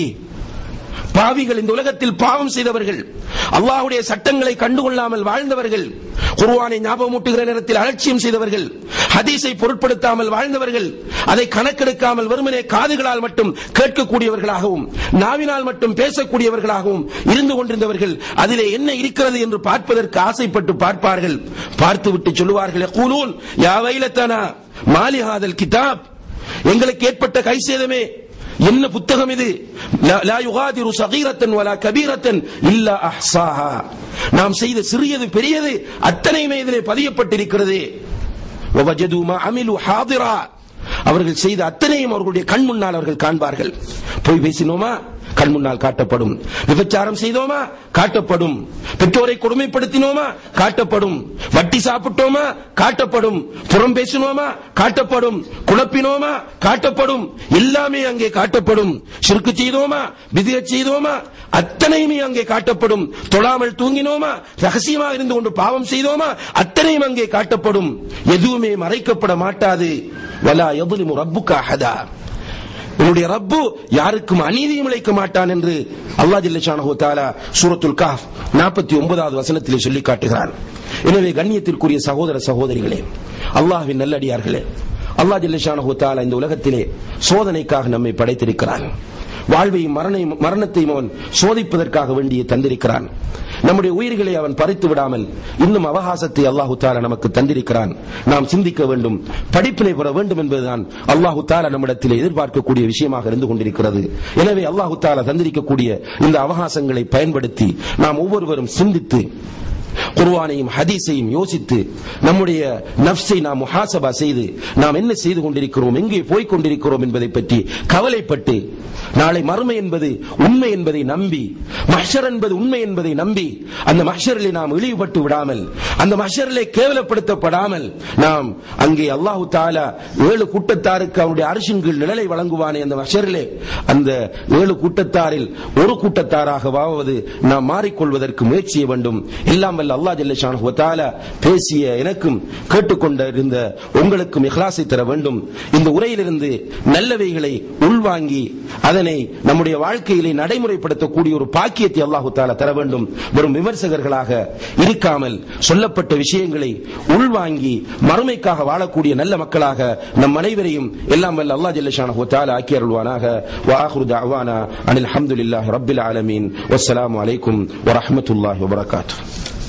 பாவிகள் இந்த உலகத்தில் பாவம் செய்தவர்கள் அல்லாஹ்வுடைய சட்டங்களை கண்டுகொள்ளாமல் வாழ்ந்தவர்கள் குர்ஆனை ஞாபகமூட்டுகிற நேரத்தில் அலட்சியம் செய்தவர்கள் ஹதீஸை பொருட்படுத்தாமல் வாழ்ந்தவர்கள் அதை கணக்கெடுக்காமல் வெறுமனே காதுகளால் மட்டும் கேட்கக்கூடியவர்களாகவும் நாவினால் மட்டும் பேசக்கூடியவர்களாகவும் இருந்து கொண்டிருந்தவர்கள் அதிலே என்ன இருக்கிறது என்று பார்ப்பதற்கு ஆசைப்பட்டு பார்ப்பார்கள் பார்த்துவிட்டு சொல்லுவார்கள் கூலூன் யா வைலத்தனா மாலிஹாதல் கிதாப் எங்களுக்கு ஏற்பட்ட கை சேதமே என்ன புத்தகம் இது லா- லா யுகாதிரு சகீரத்தன் வலா கபீரத்தன் இல்லா அஹ்சாஹா நாம் செய்த சிறியது பெரியது அத்தனையுமே இதிலே பதியப்பட்டிருக்கிறது وَوَجَدُوا مَا عَمِلُوا حَاضِرًا அவர்கள் செய்த அத்தனையும் அவர்களுடைய கண் முன்னால் அவர்கள் காண்பார்கள் போய் பேசினோமா கண் முன்னால் காட்டப்படும் விபச்சாரம் செய்தோமா காட்டப்படும் பெற்றோரை கொடுமைப்படுத்தினோமா காட்டப்படும் வட்டி சாப்பிட்டோமா காட்டப்படும் புறம் பேசினோமா காட்டப்படும் குழப்பினோமா காட்டப்படும் எல்லாமே அங்கே காட்டப்படும் சிறுக்கு செய்தோமா விதிய செய்தோமா அத்தனையுமே அங்கே காட்டப்படும் தொழாமல் தூங்கினோமா ரகசியமாக இருந்து கொண்டு பாவம் செய்தோமா அத்தனையும் அங்கே காட்டப்படும் எதுவுமே மறைக்கப்பட மாட்டாது வலா எதுலிமு ரப்புக்க அஹதா உன்னுடைய ரப்பு யாருக்கும் அநீதியும் இழைக்க மாட்டான் என்று அல்லாஹ் ஜல்லஷானஹு தஆலா சூரத்துல் காஃப் 49வது வசனத்திலே சொல்லி காட்டுகிறான் எனவே கண்ணியத்திற்குரிய சகோதர சகோதரிகளே அல்லாஹ்வின் நல்லடியார்களே அல்லாஹ் ஜல்லஷானஹு தஆலா இந்த உலகத்திலே சோதனைக்காக நம்மை படைத்திருக்கிறான் வாழ்வையும் மரணையும் மரணத்தையும் அவன் சோதிப்பதற்காக வேண்டிய தந்திருக்கிறான் நம்முடைய உயிர்களை அவன் பறித்து விடாமல் இன்னும் அவகாசத்தை அல்லாஹு தாலா நமக்கு தந்திருக்கிறான் நாம் சிந்திக்க வேண்டும் படிப்பினை பெற வேண்டும் என்பதுதான் அல்லாஹு தாலா நம்மிடத்தில் எதிர்பார்க்கக்கூடிய விஷயமாக இருந்து கொண்டிருக்கிறது எனவே அல்லாஹு தாலா தந்திருக்கக்கூடிய இந்த அவகாசங்களை பயன்படுத்தி நாம் ஒவ்வொருவரும் சிந்தித்து குர்ஆனையும் ஹதீஸையும் யோசித்து நம்முடைய நஃப்ஸை நாம் முஹாசபா செய்து நாம் என்ன செய்து கொண்டிருக்கிறோம் எங்கே போய் கொண்டிருக்கிறோம் என்பதை பற்றி கவலைப்பட்டு நாளை மறுமை என்பது உண்மை என்பதை நம்பி மஹ்ஷர் என்பது உண்மை என்பதை நம்பி அந்த மஹ்ஷரிலே நாம் இழிவுபட்டு விடாமல் அந்த மஹ்ஷரிலே கேவலப்படுத்தப்படாமல் நாம் அங்கே அல்லாஹு தாலா ஏழு கூட்டத்தாருக்கு அவனுடைய அரசின் கீழ் நிழலை வழங்குவானே அந்த மஹ்ஷரிலே அந்த ஏழு கூட்டத்தாரில் ஒரு கூட்டத்தாராக வாவது நாம் மாறிக்கொள்வதற்கு முயற்சி செய்ய வேண்டும் எல்லாம் வல்ல அல்லாஹ் ஜல்லஷானஹு வ தஆலா பேசிய எனக்கும் கேட்டுக்கொண்ட இருந்த உங்களுக்கும் இஹ்லாஸை தர வேண்டும் இந்த உரையிலிருந்து நல்லவைகளை உள்வாங்கி அதனை நம்முடைய வாழ்க்கையிலே நடைமுறைப்படுத்தக்கூடிய ஒரு பாக்கியத்தை அல்லாஹு தாலா தர வேண்டும் வெறும் விமர்சகர்களாக இருக்காமல் சொல்லப்பட்ட விஷயங்களை உள்வாங்கி மறுமைக்காக வாழக்கூடிய நல்ல மக்களாக நம் அனைவரையும் எல்லாம் வல்ல அல்லாஹ் ஜல்லஷானஹு வ தஆலா ஆக்கி அருள்வானாக வ ஆஹிரு தஅவானா அனில் ஹம்துலில்லாஹி ரப்பில் ஆலமீன் வஸ்ஸலாமு அலைக்கும் வ ரஹ்மத்துல்லாஹி வ பரகாத்துஹு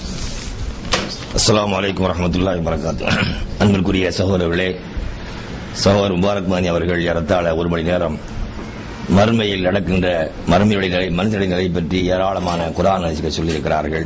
அஸ்ஸலாமு அலைக்கும் வரஹ்மத்துல்லாஹி வரகாத்து அன்பிற்குரிய சகோதரர்களே சகோதரர் முபாரக் மானி அவர்கள் ஏறத்தாழ ஒரு மணி நேரம் மறுமையில் நடக்கின்ற மறுமையுடைய நிலை மனிதனுடைய நிலை பற்றி ஏராளமான குரான் ஹதீஸ்கள் சொல்லியிருக்கிறார்கள்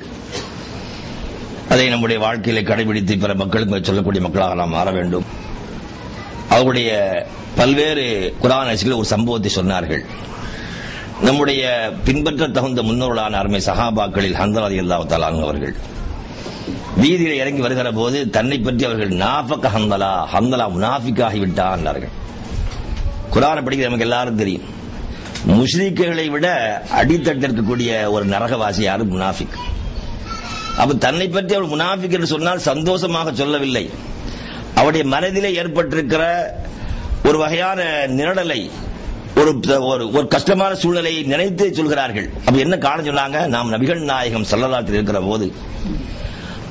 அதை நம்முடைய வாழ்க்கையில கடைபிடித்து பிற மக்களுக்கு சொல்லக்கூடிய மக்களாக நாம் மாற வேண்டும் அவருடைய பல்வேறு குரான் ஹதீஸ்கள் ஒரு சம்பவத்தை சொன்னார்கள் நம்முடைய பின்பற்ற தகுந்த முன்னோர்களான அருமை சஹாபாக்களில் ஹந்தராதி அல்லாஹ் அவர்கள் வீதியில இறங்கி வருகிற போது தன்னை பற்றி அவர்கள் நாஃபக ஹந்தலா ஹந்தலா முனாஃபிக் ஆகிவிட்டார் என்றார்கள் குரானை படிக்கிற நமக்கு எல்லாரும் தெரியும் முஸ்லிம்களை விட அடித்தட்டு இருக்கக்கூடிய ஒரு நரகவாசி யாரு முனாஃபிக் அப்ப தன்னை பற்றி அவர் முனாஃபிக் என்று சொன்னால் சந்தோஷமாக சொல்லவில்லை அவருடைய மனதிலே ஏற்பட்டிருக்கிற ஒரு வகையான நிரடலை ஒரு ஒரு ஒரு கஷ்டமான சூழ்நிலையை நினைத்து சொல்கிறார்கள் அப்ப என்ன காரணம் சொன்னாங்க நாம் நபிகள் நாயகம் சல்லலாத்தில் இருக்கிற போது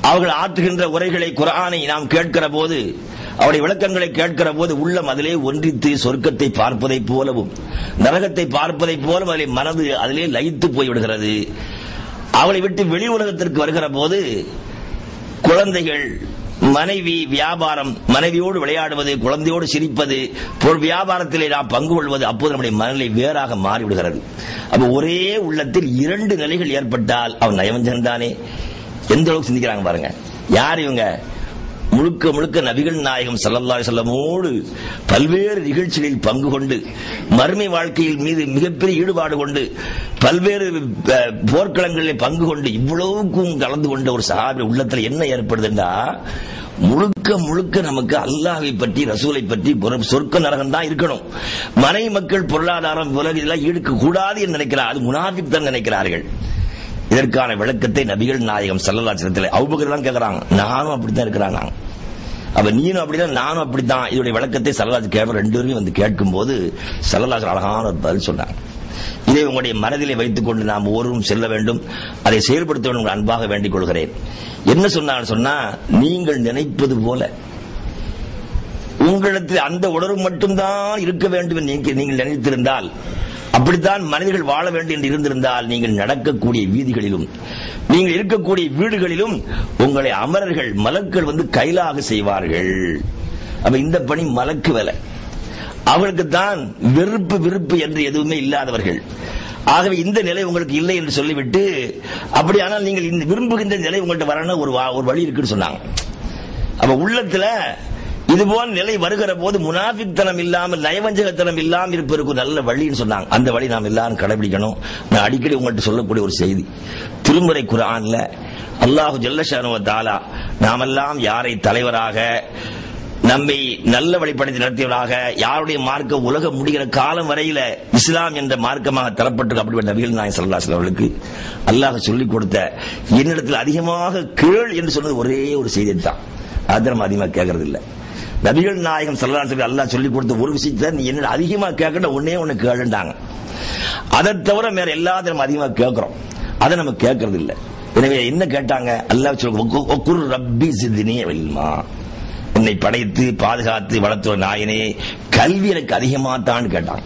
அவர்கள் ஆற்றுகின்ற உரைகளை குரானை நாம் கேட்கிற போது அவருடைய விளக்கங்களை கேட்கிற போது உள்ளம் அதிலே ஒன்றித்து சொர்க்கத்தை பார்ப்பதைப் போலவும் நரகத்தை பார்ப்பதைப் போலவும் அதிலே மனது அதிலே லயித்து போய்விடுகிறது அவளை விட்டு வெளி உலகத்திற்கு வருகிற போது குழந்தைகள் மனைவி வியாபாரம் மனைவியோடு விளையாடுவது குழந்தையோடு சிரிப்பது பொருள் வியாபாரத்திலே நாம் பங்கு கொள்வது அப்போது நம்முடைய மனநிலை வேறாக மாறிவிடுகிறது அப்ப ஒரே உள்ளத்தில் இரண்டு நிலைகள் ஏற்பட்டால் அவன் நயவஞ்சன் தானே எந்த அளவுக்கு சிந்திக்கிறாங்க பாருங்க யார் இவங்க முழுக்க முழுக்க நபிகள் நாயகம் ஸல்லல்லாஹு அலைஹி வஸல்லமோடு பல்வேறு நிகழ்ச்சிகளில் பங்கு கொண்டு மறுமை வாழ்க்கையில் மீது மிகப்பெரிய ஈடுபாடு கொண்டு பல்வேறு அஹ், போர்க்களங்களில் பங்கு கொண்டு இவ்வளவுக்கும் கலந்து கொண்ட ஒரு சஹாபி உள்ளத்துல என்ன ஏற்படுதுன்னா முழுக்க முழுக்க நமக்கு அல்லாஹ்வை பற்றி ரசூலை பற்றி புற- சொர்க்க நரகம் தான் இருக்கணும் மனைவி மக்கள் பொருளாதாரம் உலக இதெல்லாம் ஈடுக்க கூடாது என்று நினைக்கிறார் அது முனாஃபிக் தான் நினைக்கிறார்கள் இதற்கான விளக்கத்தை நபிகள் நாயகம் சல்லல்லாச்சலத்தில் அவுபக்கர் தான் கேட்கறாங்க நானும் அப்படித்தான் இருக்கிறாங்க அப்ப நீனும் அப்படிதான் நானும் அப்படித்தான் இதோட விளக்கத்தை சல்லல்லாஜ் கேட்ப ரெண்டு பேருமே வந்து கேட்கும் போது சல்லல்லாஜ் அழகான ஒரு பதில் சொன்னாங்க இதை உங்களுடைய மனதிலே வைத்துக் கொண்டு நாம் ஒருவரும் செல்ல வேண்டும் அதை செயல்படுத்த வேண்டும் உங்கள் அன்பாக வேண்டிக் கொள்கிறேன் என்ன சொன்னாங்க சொன்னா நீங்கள் நினைப்பது போல உங்களிடத்தில் அந்த உணர்வு மட்டும்தான் இருக்க வேண்டும் என்று நீங்க- நீங்கள் நினைத்திருந்தால் அப்படித்தான் மனிதர்கள் வாழ வேண்டும் என்று இருந்திருந்தால் நீங்கள் நடக்கக்கூடிய வீதிகளிலும் நீங்கள் இருக்கக்கூடிய வீடுகளிலும் உங்களை அமரர்கள் மலக்கள் வந்து கைலாக செய்வார்கள் அப்ப இந்த பணி மலக்கு வேலை அவர்களுக்கு தான் வெறுப்பு விருப்பு என்று எதுவுமே இல்லாதவர்கள் ஆகவே இந்த நிலை உங்களுக்கு இல்லை என்று சொல்லிவிட்டு அப்படியானால் நீங்கள் இந்த விரும்புகின்ற நிலை உங்கள்கிட்ட வரணும் ஒரு வா- ஒரு வழி இருக்குன்னு சொன்னாங்க அப்ப உள்ளத்துல இது போல நிலை வருகிற போது முனாஃபித்தனம் இல்லாமல் நயவஞ்சகத்தனம் இல்லாமல் இருப்பதற்கு ஒரு நல்ல வழின்னு சொன்னாங்க அந்த வழி நாம் எல்லாரும் கடைபிடிக்கணும் நான் அடிக்கடி உங்கள்கிட்ட சொல்லக்கூடிய ஒரு செய்தி திருமுறை குர்ஆன்ல அல்லாஹு ஜல்லஷானு தாலா நாமெல்லாம் யாரை தலைவராக நம்மை நல்ல வழிபடுத்தி நடத்தியவராக யாருடைய மார்க்கம் உலகம் முடிகிற காலம் வரையில இஸ்லாம் என்ற மார்க்கமாக தரப்பட்டிருக்கு அப்படிப்பட்ட நபிகள் நாயகம் ஸல்லல்லாஹு அலைஹி அவர்களுக்கு அல்லாஹ் சொல்லிக் கொடுத்த என்னிடத்தில் அதிகமாக கேள் என்று சொன்னது ஒரே ஒரு செய்தி தான் அதை நம்ம அதிகமாக கேட்கறது இல்ல நபிகள் நாயகம் ஸல்லல்லாஹு அலைஹி வஸல்லம் அல்லாஹ் சொல்லிக் கொடுத்த ஒரு விஷயத்தை நீ என்ன அதிகமா கேட்கணும் ஒன்னே ஒன்னு கேளுண்டாங்க அதை தவிர வேற எல்லாத்தையும் நம்ம அதிகமா கேட்கிறோம் அதை நம்ம கேட்கறது இல்ல எனவே என்ன கேட்டாங்க அல்லாஹ் சொல்லுங்க குர் ரப்பி சித்தினி இல்மா உன்னை படைத்து பாதுகாத்து வளர்த்த ஒரு நாயனே கல்வி எனக்கு அதிகமாத்தான்னு கேட்டாங்க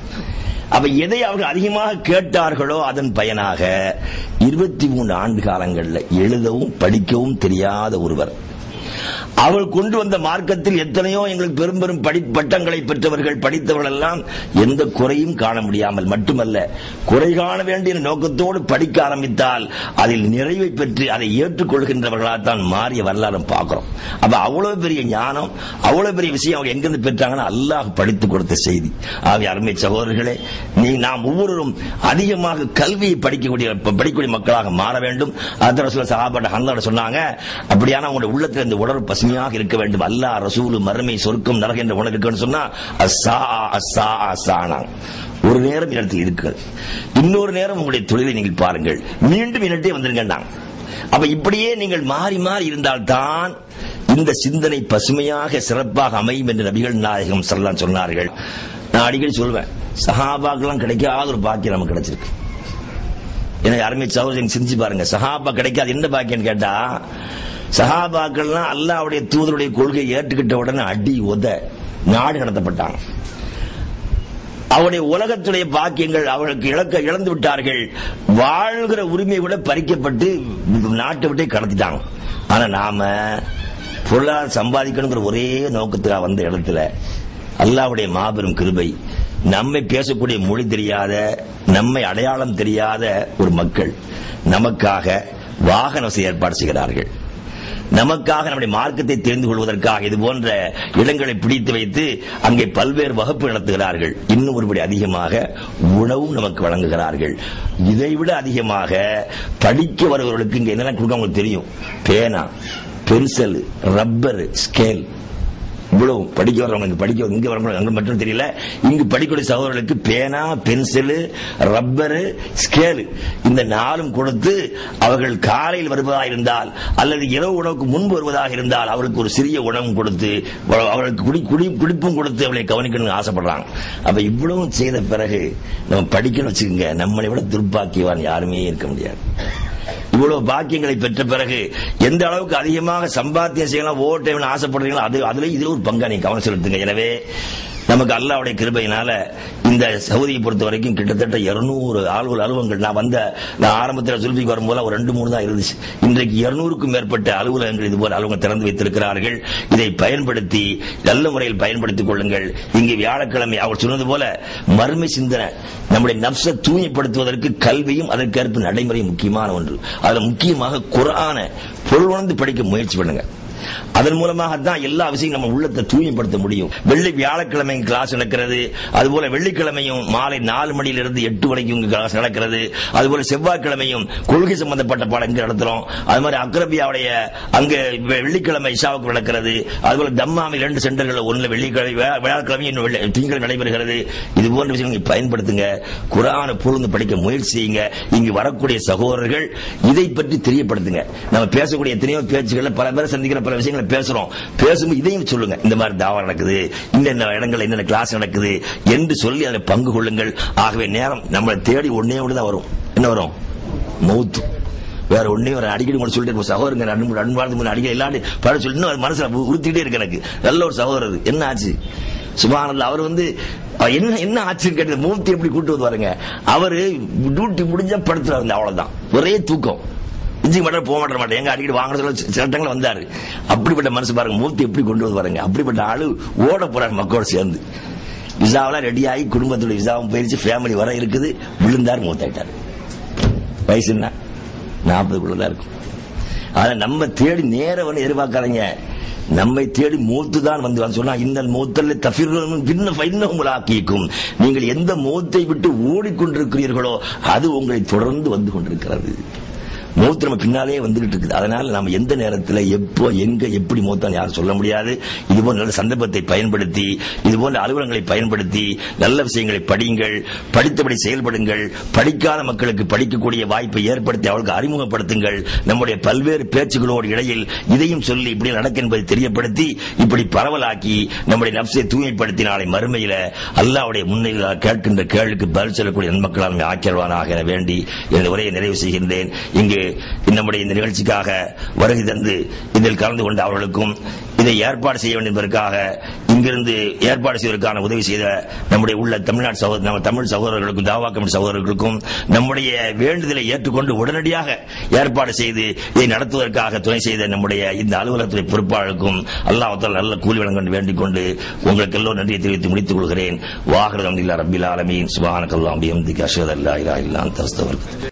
அப்ப எதை அவர்கள் அதிகமாக கேட்டார்களோ அதன் பயனாக இருபத்தி மூணு ஆண்டு காலங்கள்ல எழுதவும் படிக்கவும் தெரியாத ஒருவர் அவள் கொண்டு வந்த மார்க்கத்தில் எத்தனையோ எங்களுக்கு பெரும் பெரும் படி பட்டங்களை பெற்றவர்கள் படித்தவர்கள் எல்லாம் எந்த குறையும் காண முடியாமல் மட்டுமல்ல குறை காண வேண்டிய நோக்கத்தோடு படிக்க ஆரம்பித்தால் அதில் நிறைவை பெற்று அதை ஏற்றுக்கொள்கின்றவர்களாக தான் மாறிய வரலாறு பார்க்கிறோம் அப்ப அவ்வளவு பெரிய ஞானம் அவ்வளவு பெரிய விஷயம் அவங்க எங்கிருந்து பெற்றாங்கன்னா அல்லாஹ் படித்து கொடுத்த செய்தி ஆகிய அருமை சகோதரர்களே நீ நாம் ஒவ்வொருவரும் அதிகமாக கல்வியை படிக்கக்கூடிய படிக்கக்கூடிய மக்களாக மாற வேண்டும் அதர் ரசூல் சஹாபாட்ட ஹன்லாட சொன்னாங்க அப்படியான உங்களுடைய உள்ளத்தில் இந்த உணர்வு பசுமையாக இருக்க வேண்டும் அல்லாஹ் ரசூல் மறுமை சொர்க்கம் நரக என்ற உணர்வு இருக்குன்னு சொன்னா அஸ்ஸா அஸ்ஸா அஸ்ஸானா ஒரு நேரம் இடத்தில் இருக்கு இன்னொரு நேரம் உங்களுடைய தொழிலை நீங்கள் பாருங்கள் மீண்டும் என்னட்டே வந்துருங்க அப்ப இப்படியே நீங்கள் மாறி மாறி இருந்தால்தான் இந்த சிந்தனை பசுமையாக சிறப்பாக அமையும் என்று நபிகள் நாயகம் சொல்லலாம் சொன்னார்கள் நான் அடிக்கடி சொல்வேன் சஹாபாக்கெல்லாம் கிடைக்காத ஒரு பாக்கியம் நமக்கு கிடைச்சிருக்கு எனக்கு அருமை சகோதரன் சிந்திச்சு பாருங்க சஹாபா கிடைக்காது என்ன பாக்கியம் கேட்டா சஹாபாக்கள்லாம் அல்லாவுடைய தூதருடைய கொள்கையை ஏற்றுக்கிட்ட உடனே அடி உத நாடு கடத்தப்பட்டாங்க அவருடைய உலகத்துடைய பாக்கியங்கள் அவர்களுக்கு இழக்க இழந்து விட்டார்கள் வாழ்கிற உரிமை கூட பறிக்கப்பட்டு நாட்டை விட்டே கடத்திட்டாங்க ஆனா நாம பொருளாதாரம் சம்பாதிக்கணுங்கிற ஒரே நோக்கத்துக்காக வந்த இடத்துல அல்லாவுடைய மாபெரும் கிருபை நம்மை பேசக்கூடிய மொழி தெரியாத நம்மை அடையாளம் தெரியாத ஒரு மக்கள் நமக்காக வாகன வசதி ஏற்பாடு செய்கிறார்கள் நமக்காக நம்முடைய மார்க்கத்தை தெரிந்து கொள்வதற்காக இது போன்ற இடங்களை பிடித்து வைத்து அங்கே பல்வேறு வகுப்பு நடத்துகிறார்கள் இன்னும் ஒருபடி அதிகமாக உணவும் நமக்கு வழங்குகிறார்கள் இதைவிட அதிகமாக படிக்க வருபவர்களுக்கு இங்க என்னென்ன கொடுக்க அவங்களுக்கு தெரியும் பேனா பென்சில் ரப்பர் ஸ்கேல் இவ்வளவு படிக்க வரவங்க இங்க படிக்க இங்க வரவங்க அங்க மட்டும் தெரியல இங்கு படிக்கக்கூடிய சகோதரர்களுக்கு பேனா பென்சில் ரப்பரு ஸ்கேலு இந்த நாளும் கொடுத்து அவர்கள் காலையில் வருவதாக இருந்தால் அல்லது இரவு உணவுக்கு முன்பு வருவதாக இருந்தால் அவருக்கு ஒரு சிறிய உணவும் கொடுத்து அவர்களுக்கு குடி குடி குடிப்பும் கொடுத்து அவளை கவனிக்கணும்னு ஆசைப்படுறாங்க அப்ப இவ்வளவும் செய்த பிறகு நம்ம படிக்கணும் வச்சுக்கோங்க நம்மளை விட துர்ப்பாக்கியவான் யாருமே இருக்க முடியாது இவ்வளவு பாக்கியங்களை பெற்ற பிறகு எந்த அளவுக்கு அதிகமாக சம்பாத்தியம் செய்யலாம் ஓட்ட ஆசைப்படுறீங்களோ அது அதுல இதுல ஒரு பங்கா நீங்க கவனம் செலுத்துங்க எனவே நமக்கு அல்லாவுடைய கிருபையினால இந்த சவுதியை பொறுத்த வரைக்கும் கிட்டத்தட்ட இருநூறு ஆளுநர் அலுவலகங்கள் நான் வந்த நான் ஆரம்பத்தில் சுல்பிக்கு வரும்போது ஒரு ரெண்டு மூணு தான் இருந்துச்சு இன்றைக்கு இருநூறுக்கும் மேற்பட்ட அலுவலகங்கள் இதுபோல் அலுவலகம் திறந்து வைத்திருக்கிறார்கள் இதை பயன்படுத்தி நல்ல முறையில் பயன்படுத்திக் கொள்ளுங்கள் இங்கு வியாழக்கிழமை அவர் சொன்னது போல மறுமை சிந்தனை நம்முடைய நப்ச தூய்மைப்படுத்துவதற்கு கல்வியும் அதற்கேற்ப நடைமுறை முக்கியமான ஒன்று அதுல முக்கியமாக குரான பொருள் உணர்ந்து படிக்க முயற்சி பண்ணுங்க அதன் மூலமாக தான் எல்லா விஷயம் நம்ம உள்ளத்தை தூய்மைப்படுத்த முடியும் வெள்ளி வியாழக்கிழமை கிளாஸ் நடக்கிறது அதுபோல வெள்ளிக்கிழமையும் மாலை நாலு மணியிலிருந்து எட்டு வரைக்கும் கிளாஸ் நடக்கிறது அதுபோல செவ்வாய்க்கிழமையும் கொள்கை சம்பந்தப்பட்ட பாடம் இங்க நடத்துறோம் அது மாதிரி அக்ரபியாவுடைய அங்க வெ- வெள்ளிக்கிழமை இஷாவுக்கு நடக்கிறது அதுபோல தம்மாமி ரெண்டு சென்டர்கள் ஒன்னு வெள்ளிக்கிழமை வியா- வியாழக்கிழமை இன்னும் வெள்ளி- திங்கள் நடைபெறுகிறது இது போன்ற விஷயங்கள் நீங்க பயன்படுத்துங்க குரான பொழுது படிக்க முயற்சி செய்யுங்க இங்கு வரக்கூடிய சகோதரர்கள் இதை பற்றி தெரியப்படுத்துங்க நம்ம பேசக்கூடிய எத்தனையோ பேச்சுகள்ல பல பேரை சந்திக்கிற பல விஷயங்களை பேசுறோம் பேசும்போது இதையும் சொல்லுங்க இந்த மாதிரி தாவா நடக்குது இன்னென்ன இடங்கள்ல என்னென்ன கிளாஸ் நடக்குது என்று சொல்லி அதில் பங்கு கொள்ளுங்கள் ஆகவே நேரம் நம்மளை தேடி ஒன்னே ஒன்று தான் வரும் என்ன வரும் மௌத்து வேற ஒண்ணே ஒரு அடிக்கடி கூட சொல்லிட்டு இருப்போம் சகோதரங்க ரெண்டு மூணு ரெண்டு வாரத்துக்கு முன்னாடி அடிக்கடி எல்லாரும் பட சொல்லி இன்னும் அது மனசுல உறுத்திட்டே இருக்கு எனக்கு நல்ல ஒரு சகோதரர் என்ன ஆச்சு சுபானல்ல அவர் வந்து அவர் என்ன என்ன ஆச்சுன்னு கேட்டது மூர்த்தி எப்படி கூட்டு வருவாருங்க அவரு டியூட்டி முடிஞ்சா படுத்துறாரு அவ்வளவுதான் ஒரே தூக்கம் இஞ்சி மட்டும் போக மாட்டேன் மாட்டேன் எங்க அடிக்கடி வாங்குறதுல சில இடங்கள் வந்தாரு அப்படிப்பட்ட மனசு பாருங்க மூர்த்தி எப்படி கொண்டு வந்து பாருங்க அப்படிப்பட்ட ஆளு ஓட போறாரு மக்களோட சேர்ந்து விசாவெல்லாம் ரெடி ஆகி குடும்பத்தோட விசாவும் போயிருச்சு ஃபேமிலி வர இருக்குது விழுந்தார் மூத்தாயிட்டாரு வயசு என்ன நாற்பதுக்குள்ளதான் இருக்கும் ஆனா நம்ம தேடி நேர வந்து எதிர்பார்க்காதீங்க நம்மை தேடி மூத்து தான் வந்து வந்து சொன்னா இந்த மூத்தல்ல தஃபிர்ரும் பின்ன ஃபைன்னஹும் ஆக்கிக்கும் நீங்கள் எந்த மூத்தை விட்டு ஓடிக்கொண்டிருக்கிறீர்களோ அது உங்களை தொடர்ந்து வந்து கொண்டிருக்கிறது மூத்து நம்ம பின்னாலே வந்துகிட்டு இருக்குது அதனால நம்ம எந்த நேரத்தில் எப்போ எங்க எப்படி மூத்தான் யாரும் சொல்ல முடியாது இது போன்ற நல்ல சந்தர்ப்பத்தை பயன்படுத்தி இது போன்ற அலுவலகங்களை பயன்படுத்தி நல்ல விஷயங்களை படியுங்கள் படித்தபடி செயல்படுங்கள் படிக்காத மக்களுக்கு படிக்கக்கூடிய வாய்ப்பை ஏற்படுத்தி அவர்களுக்கு அறிமுகப்படுத்துங்கள் நம்முடைய பல்வேறு பேச்சுகளோடு இடையில் இதையும் சொல்லி இப்படி நடக்க என்பதை தெரியப்படுத்தி இப்படி பரவலாக்கி நம்முடைய நப்சை தூய்மைப்படுத்தி நாளை மறுமையில அல்லாவுடைய முன்னிலையில் கேட்கின்ற கேள்விக்கு பதில் சொல்லக்கூடிய நன்மக்களால் நம்மை ஆக்கியவானாக என வேண்டி எனது உரையை நிறைவு செய்கின்றேன் இங்கு நம்முடைய இந்த நிகழ்ச்சிக்காக வருகை தந்து இதில் கலந்து கொண்ட அவர்களுக்கும் இதை ஏற்பாடு செய்ய வேண்டும் என்பதற்காக இங்கிருந்து ஏற்பாடு செய்வதற்கான உதவி செய்த நம்முடைய உள்ள தமிழ்நாடு சகோதர நம்ம தமிழ் சகோதரர்களுக்கும் தாவா கமிட்டி சகோதரர்களுக்கும் நம்முடைய வேண்டுதலை ஏற்றுக்கொண்டு உடனடியாக ஏற்பாடு செய்து இதை நடத்துவதற்காக துணை செய்த நம்முடைய இந்த அலுவலகத்துறை பொறுப்பாளருக்கும் அல்லாஹால நல்ல கூலி வழங்க வேண்டும் வேண்டிக் கொண்டு உங்களுக்கு எல்லோரும் நன்றியை தெரிவித்து முடித்துக் கொள்கிறேன் வாகனம் ரபில் ஆலமீன் சுபானக்கல்லாம் அபியம்திக்கு அஷத் அல்லா இல்லா இல்லான் தஸ்தவர்கள்